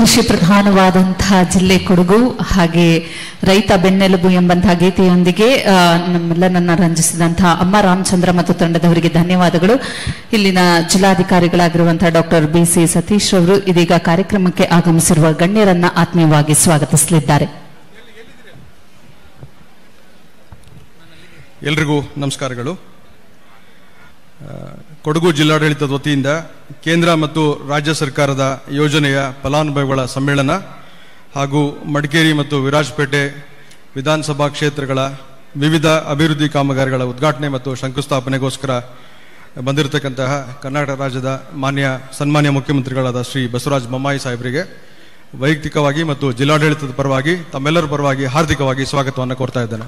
ಕೃಷಿ ಪ್ರಧಾನವಾದಂತಹ ಜಿಲ್ಲೆ ಕೊಡಗು ಹಾಗೆ ರೈತ ಬೆನ್ನೆಲುಬು ಎಂಬಂತಹ ಗೀತೆಯೊಂದಿಗೆ ಆ, ನಮ್ಮೆಲ್ಲರನ್ನ ರಂಜಿಸಿದಂತಹ ಅಮ್ಮ ರಾಮಚಂದ್ರ ಮತ್ತು ತಂಡದವರಿಗೆ ಧನ್ಯವಾದಗಳು ಇಲ್ಲಿನ ಜಿಲ್ಲಾಧಿಕಾರಿಗಳಾಗಿರುವಂತಹ ಡಾಕ್ಟರ್ ಬಿ ಸಿ ಸತೀಶ್ ಅವರು ಇದೀಗ ಕಾರ್ಯಕ್ರಮಕ್ಕೆ ಆಗಮಿಸಿರುವ ಗಣ್ಯರನ್ನ ಆತ್ಮೀಯವಾಗಿ ಸ್ವಾಗತಿಸಲಿದ್ದಾರೆ ಎಲ್ರಿಗೂ ನಮಸ್ಕಾರಗಳು ಆ, ಕೊಡಗು ಜಿಲ್ಲಾಡಳಿತದ ವತಿಯಿಂದ ಕೇಂದ್ರ ಮತ್ತು ರಾಜ್ಯ ಸರ್ಕಾರದ ಯೋಜನೆಯ ಫಲಾನುಭವಿಗಳ ಸಮ್ಮೇಳನ ಹಾಗೂ ಮಡಿಕೇರಿ ಮತ್ತು ವಿರಾಜಪೇಟೆ ವಿಧಾನಸಭಾ ಕ್ಷೇತ್ರಗಳ ವಿವಿಧ ಅಭಿವೃದ್ಧಿ ಕಾಮಗಾರಿಗಳ ಉದ್ಘಾಟನೆ ಮತ್ತು ಶಂಕುಸ್ಥಾಪನೆಗೋಸ್ಕರ ಬಂದಿರತಕ್ಕಂತಹ ಕರ್ನಾಟಕ ರಾಜ್ಯದ ಮಾನ್ಯ ಸನ್ಮಾನ್ಯ ಮುಖ್ಯಮಂತ್ರಿಗಳಾದ ಶ್ರೀ ಬಸವರಾಜ ಬೊಮ್ಮಾಯಿ ಸಾಹೇಬರಿಗೆ ವೈಯಕ್ತಿಕವಾಗಿ ಮತ್ತು ಜಿಲ್ಲಾಡಳಿತದ ಪರವಾಗಿ ತಮ್ಮೆಲ್ಲರ ಪರವಾಗಿ ಹಾರ್ದಿಕವಾಗಿ ಸ್ವಾಗತವನ್ನು ಕೋರ್ತಾ ಇದ್ದೇನೆ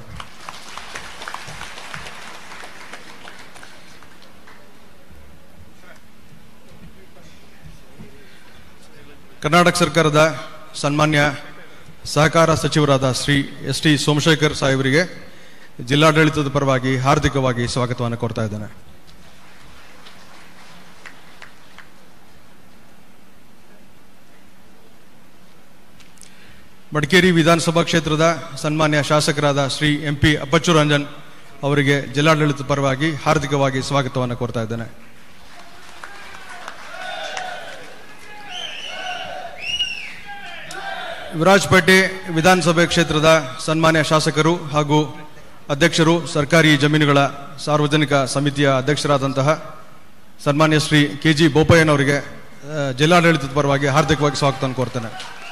ಕರ್ನಾಟಕ ಸರ್ಕಾರದ ಸನ್ಮಾನ್ಯ ಸಹಕಾರ ಸಚಿವರಾದ ಶ್ರೀ ಎಸ್ ಟಿ ಸೋಮಶೇಖರ್ ಸಾಹೇಬರಿಗೆ ಜಿಲ್ಲಾಡಳಿತದ ಪರವಾಗಿ ಹಾರ್ದಿಕವಾಗಿ ಸ್ವಾಗತವನ್ನು ಕೋರ್ತಾ ಇದ್ದೇನೆ ಮಡಿಕೇರಿ ವಿಧಾನಸಭಾ ಕ್ಷೇತ್ರದ ಸನ್ಮಾನ್ಯ ಶಾಸಕರಾದ ಶ್ರೀ ಎಂ ಪಿ ಅಪ್ಪಚ್ಚು ರಂಜನ್ ಅವರಿಗೆ ಜಿಲ್ಲಾಡಳಿತದ ಪರವಾಗಿ ಹಾರ್ದಿಕವಾಗಿ ಸ್ವಾಗತವನ್ನು ಕೋರ್ತಾ ಇದ್ದೇನೆ ವಿರಾಜಪೇಟೆ ವಿಧಾನಸಭೆ ಕ್ಷೇತ್ರದ ಸನ್ಮಾನ್ಯ ಶಾಸಕರು ಹಾಗೂ ಅಧ್ಯಕ್ಷರು ಸರ್ಕಾರಿ ಜಮೀನುಗಳ ಸಾರ್ವಜನಿಕ ಸಮಿತಿಯ ಅಧ್ಯಕ್ಷರಾದಂತಹ ಸನ್ಮಾನ್ಯ ಶ್ರೀ ಕೆ ಜಿ ಬೋಪಯ್ಯನವರಿಗೆ ಆ, ಜಿಲ್ಲಾಡಳಿತದ ಪರವಾಗಿ ಹಾರ್ದಿಕವಾಗಿ ಸ್ವಾಗತವನ್ನು ಕೋರ್ತೇನೆ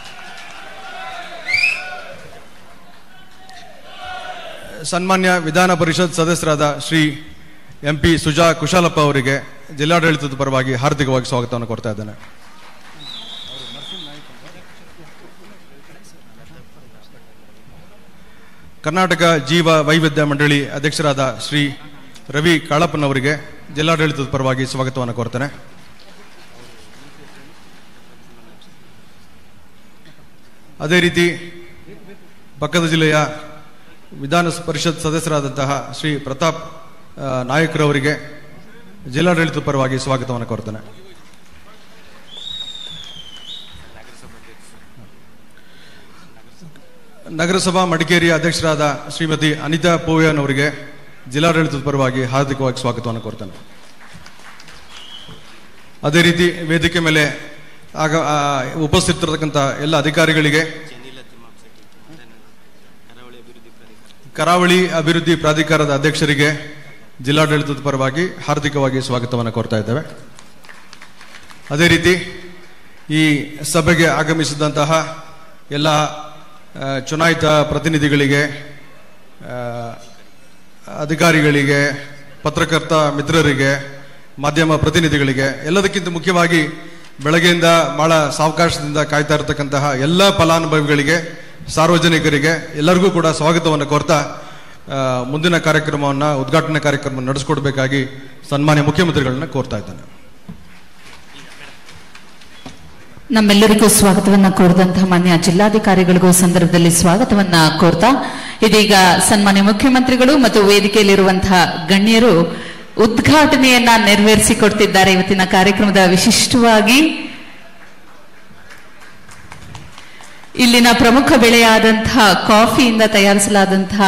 ಸನ್ಮಾನ್ಯ ವಿಧಾನ ಪರಿಷತ್ ಸದಸ್ಯರಾದ ಶ್ರೀ ಎಂ ಪಿ ಸುಜಾ ಕುಶಾಲಪ್ಪ ಅವರಿಗೆ ಜಿಲ್ಲಾಡಳಿತದ ಪರವಾಗಿ ಹಾರ್ದಿಕವಾಗಿ ಸ್ವಾಗತವನ್ನು ಕೋರ್ತಾ ಇದ್ದೇನೆ ಕರ್ನಾಟಕ ಜೀವ ವೈವಿಧ್ಯ ಮಂಡಳಿ ಅಧ್ಯಕ್ಷರಾದ ಶ್ರೀ ರವಿ ಕಾಳಪ್ಪನವರಿಗೆ ಜಿಲ್ಲಾಡಳಿತದ ಪರವಾಗಿ ಸ್ವಾಗತವನ್ನು ಕೋರ್ತೇನೆ ಅದೇ ರೀತಿ ಪಕ್ಕದ ಜಿಲ್ಲೆಯ ವಿಧಾನ ಪರಿಷತ್ ಸದಸ್ಯರಾದಂತಹ ಶ್ರೀ ಪ್ರತಾಪ್ ಆ, ನಾಯಕ್ರವರಿಗೆ ಜಿಲ್ಲಾಡಳಿತದ ಪರವಾಗಿ ಸ್ವಾಗತವನ್ನು ಕೋರ್ತೇನೆ ನಗರಸಭಾ ಮಡಿಕೇರಿಯ ಅಧ್ಯಕ್ಷರಾದ ಶ್ರೀಮತಿ ಅನಿತಾ ಪೋಯನ್ ಅವರಿಗೆ ಜಿಲ್ಲಾಡಳಿತದ ಪರವಾಗಿ ಹಾರ್ದಿಕವಾಗಿ ಸ್ವಾಗತವನ್ನು ಕೋರ್ತೇನೆ ಅದೇ ರೀತಿ ವೇದಿಕೆ ಮೇಲೆ ಆಗ ಆ, ಉಪಸ್ಥಿತರಿರತಕ್ಕಂಥ ಎಲ್ಲ ಅಧಿಕಾರಿಗಳಿಗೆ ಕರಾವಳಿ ಅಭಿವೃದ್ಧಿ ಪ್ರಾಧಿಕಾರದ ಅಧ್ಯಕ್ಷರಿಗೆ ಜಿಲ್ಲಾಡಳಿತದ ಪರವಾಗಿ ಹಾರ್ದಿಕವಾಗಿ ಸ್ವಾಗತವನ್ನು ಕೋರ್ತಾ ಇದ್ದೇವೆ ಅದೇ ರೀತಿ ಈ ಸಭೆಗೆ ಆಗಮಿಸಿದಂತಹ ಎಲ್ಲ ಆ, ಚುನಾಯಿತ ಪ್ರತಿನಿಧಿಗಳಿಗೆ ಆ, ಅಧಿಕಾರಿಗಳಿಗೆ ಪತ್ರಕರ್ತ ಮಿತ್ರರಿಗೆ ಮಾಧ್ಯಮ ಪ್ರತಿನಿಧಿಗಳಿಗೆ ಎಲ್ಲದಕ್ಕಿಂತ ಮುಖ್ಯವಾಗಿ ಬೆಳಗ್ಗೆಯಿಂದ ಬಹಳ ಸಾವಕಾಶದಿಂದ ಕಾಯ್ತಾ ಇರತಕ್ಕಂತಹ ಎಲ್ಲ ಫಲಾನುಭವಿಗಳಿಗೆ ಸಾರ್ವಜನಿಕರಿಗೆ ಎಲ್ಲರಿಗೂ ಕೂಡ ಸ್ವಾಗತವನ್ನು ಕೋರ್ತಾ ಆ, ಮುಂದಿನ ಕಾರ್ಯಕ್ರಮವನ್ನು ಉದ್ಘಾಟನಾ ಕಾರ್ಯಕ್ರಮ ನಡೆಸಿಕೊಡ್ಬೇಕಾಗಿ ಸನ್ಮಾನ್ಯ ಮುಖ್ಯಮಂತ್ರಿಗಳನ್ನ ಕೋರ್ತಾ ಇದ್ದೇನೆ ನಮ್ಮೆಲ್ಲರಿಗೂ ಸ್ವಾಗತವನ್ನ ಕೋರಿದಂತಹ ಮಾನ್ಯ ಜಿಲ್ಲಾಧಿಕಾರಿಗಳಿಗೂ ಸಂದರ್ಭದಲ್ಲಿ ಸ್ವಾಗತವನ್ನ ಕೋರ್ತಾ ಇದೀಗ ಸನ್ಮಾನ್ಯ ಮುಖ್ಯಮಂತ್ರಿಗಳು ಮತ್ತು ವೇದಿಕೆಯಲ್ಲಿರುವಂತಹ ಗಣ್ಯರು ಉದ್ಘಾಟನೆಯನ್ನ ನೆರವೇರಿಸಿಕೊಡ್ತಿದ್ದಾರೆ ಇವತ್ತಿನ ಕಾರ್ಯಕ್ರಮದ ವಿಶಿಷ್ಟವಾಗಿ ಇಲ್ಲಿನ ಪ್ರಮುಖ ಬೆಳೆಯಾದಂತಹ ಕಾಫಿಯಿಂದ ತಯಾರಿಸಲಾದಂತಹ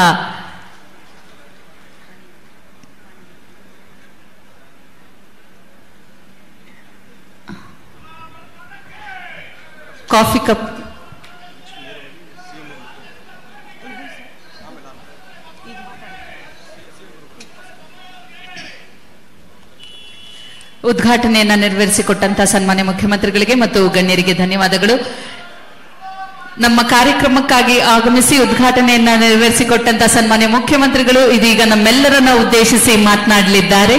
ಕಾಫಿ ಕಪ್ ಉದ್ಘಾಟನೆಯನ್ನ ನೆರವೇರಿಸಿಕೊಟ್ಟಂತಹ ಸನ್ಮಾನ್ಯ ಮುಖ್ಯಮಂತ್ರಿಗಳಿಗೆ ಮತ್ತು ಗಣ್ಯರಿಗೆ ಧನ್ಯವಾದಗಳು ನಮ್ಮ ಕಾರ್ಯಕ್ರಮಕ್ಕಾಗಿ ಆಗಮಿಸಿ ಉದ್ಘಾಟನೆಯನ್ನ ನೆರವೇರಿಸಿಕೊಟ್ಟಂತಹ ಸನ್ಮಾನ್ಯ ಮುಖ್ಯಮಂತ್ರಿಗಳು ಇದೀಗ ನಮ್ಮೆಲ್ಲರನ್ನ ಉದ್ದೇಶಿಸಿ ಮಾತನಾಡಲಿದ್ದಾರೆ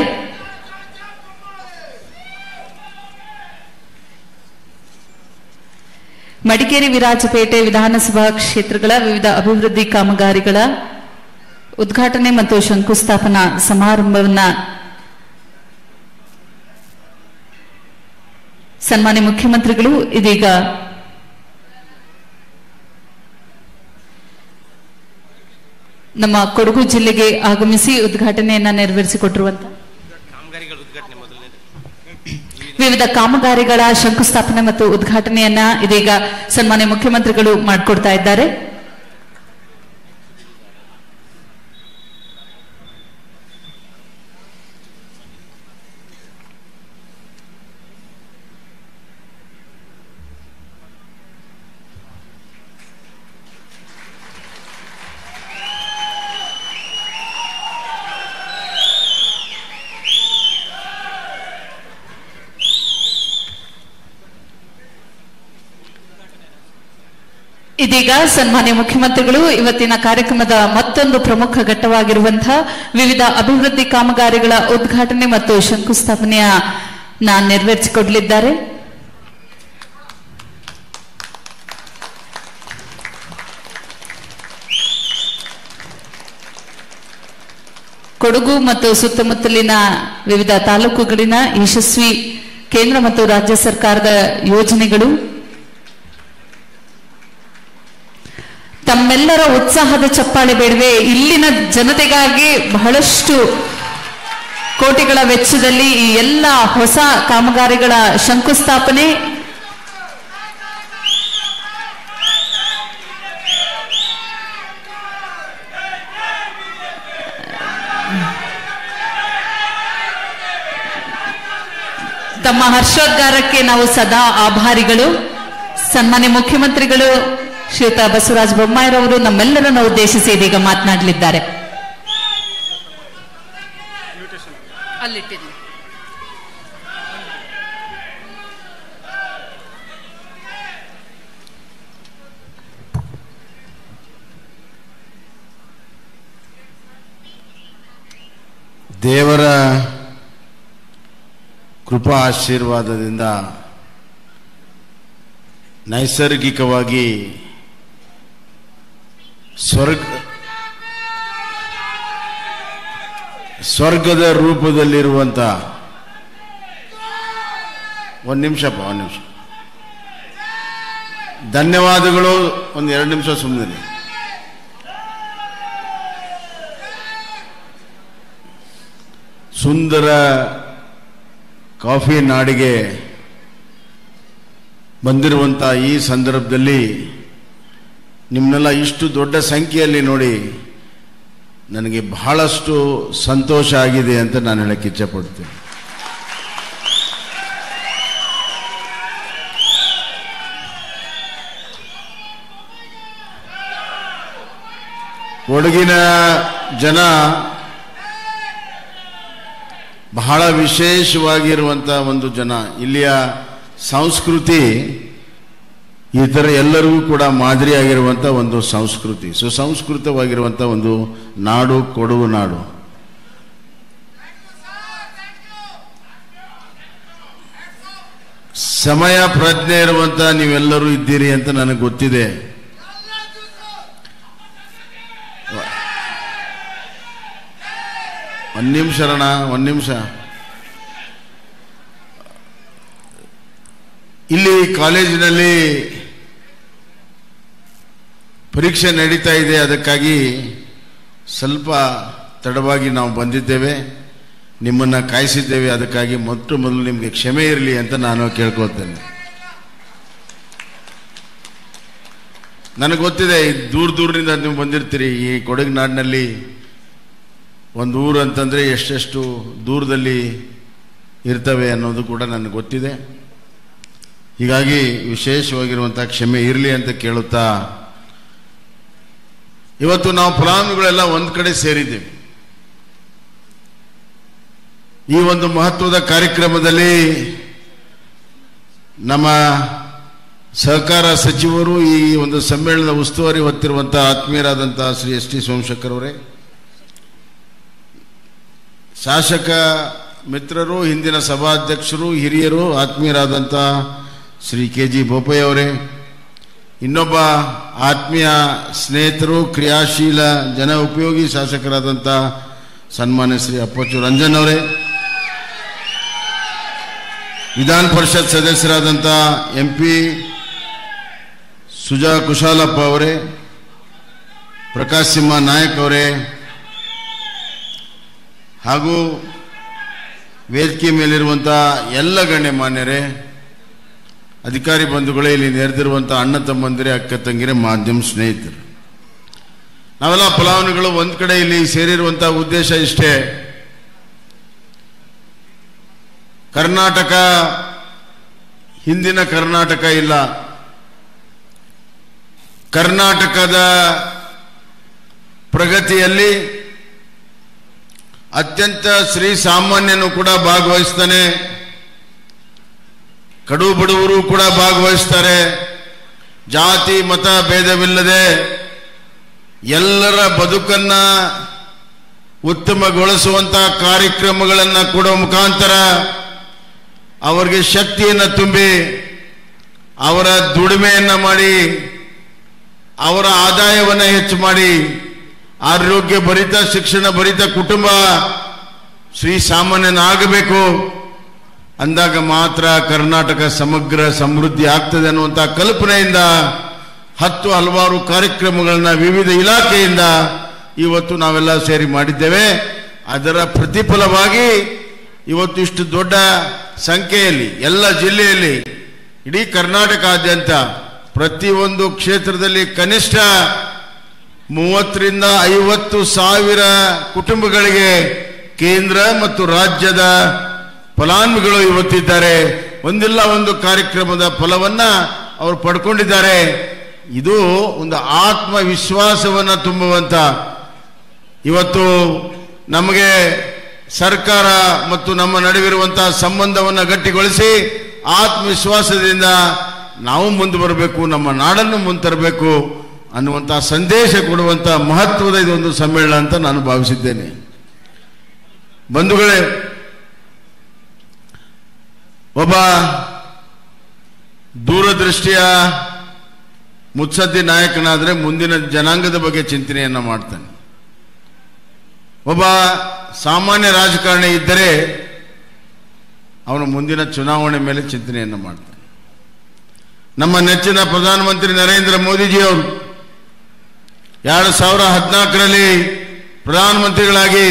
ಮಡಿಕೇರಿ ವಿರಾಜಪೇಟೆ ವಿಧಾನಸಭಾ ಕ್ಷೇತ್ರಗಳ ವಿವಿಧ ಅಭಿವೃದ್ಧಿ ಕಾಮಗಾರಿಗಳ ಉದ್ಘಾಟನೆ ಮತ್ತು ಶಂಕುಸ್ಥಾಪನಾ ಸಮಾರಂಭವನ್ನ ಸನ್ಮಾನ್ಯ ಮುಖ್ಯಮಂತ್ರಿಗಳು ಇದೀಗ ನಮ್ಮ ಕೊಡಗು ಜಿಲ್ಲೆಗೆ ಆಗಮಿಸಿ ಉದ್ಘಾಟನೆಯನ್ನ ನೆರವೇರಿಸಿಕೊಟ್ಟಿರುವಂತ ಕಾಮಗಾರಿಗಳ ಉದ್ಘಾಟನೆ ಮೊದಲನೇದು ವಿವಿಧ ಕಾಮಗಾರಿಗಳ ಶಂಕುಸ್ಥಾಪನೆ ಮತ್ತು ಉದ್ಘಾಟನೆಯನ್ನ ಇದೀಗ ಸನ್ಮಾನ್ಯ ಮುಖ್ಯಮಂತ್ರಿಗಳು ಮಾಡಿಕೊಡ್ತಾ ಇದ್ದಾರೆ ಇದೀಗ ಸನ್ಮಾನ್ಯ ಮುಖ್ಯಮಂತ್ರಿಗಳು ಇವತ್ತಿನ ಕಾರ್ಯಕ್ರಮದ ಮತ್ತೊಂದು ಪ್ರಮುಖ ಘಟ್ಟವಾಗಿರುವಂತಹ ವಿವಿಧ ಅಭಿವೃದ್ಧಿ ಕಾಮಗಾರಿಗಳ ಉದ್ಘಾಟನೆ ಮತ್ತು ಶಂಕುಸ್ಥಾಪನೆಯ ನ ನೆರವೇರಿಸಿಕೊಡಲಿದ್ದಾರೆ ಕೊಡಗು ಮತ್ತು ಸುತ್ತಮುತ್ತಲಿನ ವಿವಿಧ ತಾಲೂಕುಗಳಿನ ಯಶಸ್ವಿ ಕೇಂದ್ರ ಮತ್ತು ರಾಜ್ಯ ಸರ್ಕಾರದ ಯೋಜನೆಗಳು ತಮ್ಮೆಲ್ಲರ ಉತ್ಸಾಹದ ಚಪ್ಪಾಳೆ ಬೇಡವೆ ಇಲ್ಲಿನ ಜನತೆಗಾಗಿ ಬಹಳಷ್ಟು ಕೋಟಿಗಳ ವೆಚ್ಚದಲ್ಲಿ ಈ ಎಲ್ಲ ಹೊಸ ಕಾಮಗಾರಿಗಳ ಶಂಕುಸ್ಥಾಪನೆ ತಮ್ಮ ಹರ್ಷೋದ್ಗಾರಕ್ಕೆ ನಾವು ಸದಾ ಆಭಾರಿಗಳು ಸನ್ಮಾನ್ಯ ಮುಖ್ಯಮಂತ್ರಿಗಳು ಶ್ರೀಯುತ ಬಸವರಾಜ ಬೊಮ್ಮಾಯಿರವರು ನಮ್ಮೆಲ್ಲರನ್ನು ಉದ್ದೇಶಿಸಿ ಇದೀಗ ಮಾತನಾಡಲಿದ್ದಾರೆ ಅಲ್ಲಿಟ್ಟಿದ್ದೀನಿ ದೇವರ ಕೃಪಾ ಆಶೀರ್ವಾದದಿಂದ ನೈಸರ್ಗಿಕವಾಗಿ ಸ್ವರ್ಗ ಸ್ವರ್ಗದ ರೂಪದಲ್ಲಿರುವಂತ ಒಂದು ನಿಮಿಷಪ್ಪ ಒಂದು ನಿಮಿಷ ಧನ್ಯವಾದಗಳು ಒಂದು ಎರಡು ನಿಮಿಷ ಸುಮ್ಮನೆ ಸುಂದರ ಕಾಫಿ ನಾಡಿಗೆ ಬಂದಿರುವಂಥ ಈ ಸಂದರ್ಭದಲ್ಲಿ ನಿಮ್ಮನ್ನೆಲ್ಲ ಇಷ್ಟು ದೊಡ್ಡ ಸಂಖ್ಯೆಯಲ್ಲಿ ನೋಡಿ ನನಗೆ ಬಹಳಷ್ಟು ಸಂತೋಷ ಆಗಿದೆ ಅಂತ ನಾನು ಹೇಳಕ್ಕೆ ಇಚ್ಛಪಡ್ತೀನಿ ಕೊಡಗಿನ ಜನ ಬಹಳ ವಿಶೇಷವಾಗಿರುವಂಥ ಒಂದು ಜನ ಇಲ್ಲಿಯ ಸಂಸ್ಕೃತಿ ಇತರ ಎಲ್ಲರಿಗೂ ಕೂಡ ಮಾದರಿಯಾಗಿರುವಂಥ ಒಂದು ಸಂಸ್ಕೃತಿ ಸುಸಂಸ್ಕೃತವಾಗಿರುವಂಥ ಒಂದು ನಾಡು ಕೊಡಗು ನಾಡು ಸಮಯ ಪ್ರಜ್ಞೆ ಇರುವಂತ ನೀವೆಲ್ಲರೂ ಇದ್ದೀರಿ ಅಂತ ನನಗೆ ಗೊತ್ತಿದೆ ಒಂದು ನಿಮಿಷ ಅಣ್ಣ ಒಂದು ನಿಮಿಷ ಇಲ್ಲಿ ಕಾಲೇಜಿನಲ್ಲಿ ಪರೀಕ್ಷೆ ನಡೀತಾ ಇದೆ ಅದಕ್ಕಾಗಿ ಸ್ವಲ್ಪ ತಡವಾಗಿ ನಾವು ಬಂದಿದ್ದೇವೆ ನಿಮ್ಮನ್ನ ಕಾಯಿಸಿದ್ದೇವೆ ಅದಕ್ಕಾಗಿ ಮೊಟ್ಟ ಮೊದಲು ನಿಮಗೆ ಕ್ಷಮೆ ಇರಲಿ ಅಂತ ನಾನು ಕೇಳ್ಕೊಳ್ತೇನೆ ನನಗೆ ಗೊತ್ತಿದೆ ಈ ದೂರ ದೂರದಿಂದ ನೀವು ಬಂದಿರ್ತೀರಿ ಈ ಕೊಡಗು ನಾಡಿನಲ್ಲಿ ಒಂದು ಊರು ಅಂತಂದರೆ ಎಷ್ಟೆಷ್ಟು ದೂರದಲ್ಲಿ ಇರ್ತವೆ ಅನ್ನೋದು ಕೂಡ ನನಗೆ ಗೊತ್ತಿದೆ ಹೀಗಾಗಿ ವಿಶೇಷವಾಗಿರುವಂಥ ಕ್ಷಮೆ ಇರಲಿ ಅಂತ ಕೇಳುತ್ತಾ ಇವತ್ತು ನಾವು ಫಲಾನುಗಳೆಲ್ಲ ಒಂದು ಕಡೆ ಸೇರಿದ್ದೇವೆ ಈ ಒಂದು ಮಹತ್ವದ ಕಾರ್ಯಕ್ರಮದಲ್ಲಿ ನಮ್ಮ ಸಹಕಾರ ಸಚಿವರು ಈ ಒಂದು ಸಮ್ಮೇಳನದ ಉಸ್ತುವಾರಿ ಹೊತ್ತಿರುವಂಥ ಆತ್ಮೀಯರಾದಂಥ ಶ್ರೀ ಎಸ್ ಟಿ ಸೋಮಶೇಖರ್ ಅವರೇ ಶಾಸಕ ಮಿತ್ರರು ಹಿಂದಿನ ಸಭಾಧ್ಯಕ್ಷರು ಹಿರಿಯರು ಆತ್ಮೀಯರಾದಂಥ ಶ್ರೀ ಕೆ ಜಿ ಬೋಪಯ್ಯ ಅವರೇ ಇನ್ನೊಬ್ಬ ಆತ್ಮೀಯ ಸ್ನೇಹಿತರು ಕ್ರಿಯಾಶೀಲ ಜನ ಉಪಯೋಗಿ ಶಾಸಕರಾದಂಥ ಸನ್ಮಾನ್ಯ ಶ್ರೀ ಅಪ್ಪಚ್ಚು ರಂಜನ್ ಅವರೇ ವಿಧಾನ ಪರಿಷತ್ ಸದಸ್ಯರಾದಂಥ ಎಂ ಪಿ ಸುಜಾ ಕುಶಾಲಪ್ಪ ಅವರೇ ಪ್ರಕಾಶ್ ಸಿಂಹ ನಾಯಕ್ ಅವರೇ ಹಾಗೂ ವೇದಿಕೆ ಮೇಲಿರುವಂಥ ಎಲ್ಲ ಗಣ್ಯಮಾನ್ಯರೇ ಅಧಿಕಾರಿ ಬಂಧುಗಳೇ ಇಲ್ಲಿ ನೆರೆದಿರುವಂಥ ಅಣ್ಣ ತಮ್ಮಂದಿರೇ ಅಕ್ಕ ತಂಗಿರೇ ಮಾಧ್ಯಮ ಸ್ನೇಹಿತರು ನಾವೆಲ್ಲ ಫಲಾನುಗಳು ಒಂದ್ ಕಡೆ ಇಲ್ಲಿ ಸೇರಿರುವಂಥ ಉದ್ದೇಶ ಇಷ್ಟೇ ಕರ್ನಾಟಕ ಹಿಂದಿನ ಕರ್ನಾಟಕ ಇಲ್ಲ ಕರ್ನಾಟಕದ ಪ್ರಗತಿಯಲ್ಲಿ ಅತ್ಯಂತ ಶ್ರೀ ಸಾಮಾನ್ಯನು ಕೂಡ ಭಾಗವಹಿಸ್ತಾನೆ ಕಡು ಬಡವರು ಕೂಡ ಭಾಗವಹಿಸ್ತಾರೆ ಜಾತಿ ಮತ ಭೇದವಿಲ್ಲದೆ ಎಲ್ಲರ ಬದುಕನ್ನ ಉತ್ತಮಗೊಳಿಸುವಂತ ಕಾರ್ಯಕ್ರಮಗಳನ್ನು ಕೊಡುವ ಮುಖಾಂತರ ಅವರಿಗೆ ಶಕ್ತಿಯನ್ನು ತುಂಬಿ ಅವರ ದುಡಿಮೆಯನ್ನ ಮಾಡಿ ಅವರ ಆದಾಯವನ್ನು ಹೆಚ್ಚು ಮಾಡಿ ಆರೋಗ್ಯ ಭರಿತ ಶಿಕ್ಷಣ ಭರಿತ ಕುಟುಂಬ ಶ್ರೀ ಸಾಮಾನ್ಯನಾಗಬೇಕು ಅಂದಾಗ ಮಾತ್ರ ಕರ್ನಾಟಕ ಸಮಗ್ರ ಸಮೃದ್ಧಿ ಆಗ್ತದೆ ಅನ್ನುವಂಥ ಕಲ್ಪನೆಯಿಂದ ಹತ್ತು ಹಲವಾರು ಕಾರ್ಯಕ್ರಮಗಳನ್ನ ವಿವಿಧ ಇಲಾಖೆಯಿಂದ ಇವತ್ತು ನಾವೆಲ್ಲ ಸೇರಿ ಮಾಡಿದ್ದೇವೆ ಅದರ ಪ್ರತಿಫಲವಾಗಿ ಇವತ್ತು ಇಷ್ಟು ದೊಡ್ಡ ಸಂಖ್ಯೆಯಲ್ಲಿ ಎಲ್ಲ ಜಿಲ್ಲೆಯಲ್ಲಿ ಇಡೀ ಕರ್ನಾಟಕಾದ್ಯಂತ ಪ್ರತಿಯೊಂದು ಕ್ಷೇತ್ರದಲ್ಲಿ ಕನಿಷ್ಠ ಮೂವತ್ತರಿಂದ ಐವತ್ತು ಸಾವಿರ ಕುಟುಂಬಗಳಿಗೆ ಕೇಂದ್ರ ಮತ್ತು ರಾಜ್ಯದ ಫಲಾನುಭವಿಗಳು ಇವತ್ತಿದ್ದಾರೆ ಒಂದಿಲ್ಲ ಒಂದು ಕಾರ್ಯಕ್ರಮದ ಫಲವನ್ನ ಅವರು ಪಡ್ಕೊಂಡಿದ್ದಾರೆ ಇದು ಒಂದು ಆತ್ಮವಿಶ್ವಾಸವನ್ನ ತುಂಬುವಂತ ಇವತ್ತು ನಮಗೆ ಸರ್ಕಾರ ಮತ್ತು ನಮ್ಮ ನಡುವಿರುವಂತಹ ಸಂಬಂಧವನ್ನು ಗಟ್ಟಿಗೊಳಿಸಿ ಆತ್ಮವಿಶ್ವಾಸದಿಂದ ನಾವು ಮುಂದೆ ಬರಬೇಕು ನಮ್ಮ ನಾಡನ್ನು ಮುಂದೆ ತರಬೇಕು ಅನ್ನುವಂಥ ಸಂದೇಶ ಕೊಡುವಂಥ ಮಹತ್ವದ ಇದೊಂದು ಸಮ್ಮೇಳನ ಅಂತ ನಾನು ಭಾವಿಸಿದ್ದೇನೆ ಬಂಧುಗಳೇ ಒಬ್ಬ ದೂರದೃಷ್ಟಿಯ ಮುತ್ಸದ್ದಿ ನಾಯಕನಾದರೆ ಮುಂದಿನ ಜನಾಂಗದ ಬಗ್ಗೆ ಚಿಂತನೆಯನ್ನ ಮಾಡ್ತಾನೆ ಒಬ್ಬ ಸಾಮಾನ್ಯ ರಾಜಕಾರಣಿ ಇದ್ದರೆ ಅವನು ಮುಂದಿನ ಚುನಾವಣೆ ಮೇಲೆ ಚಿಂತನೆಯನ್ನು ಮಾಡ್ತಾನೆ ನಮ್ಮ ನೆಚ್ಚಿನ ಪ್ರಧಾನಮಂತ್ರಿ ನರೇಂದ್ರ ಮೋದಿಜಿಯವರು ಎರಡು ಸಾವಿರ ಹದಿನಾಲ್ಕರಲ್ಲಿ ಪ್ರಧಾನಮಂತ್ರಿಗಳಾಗಿ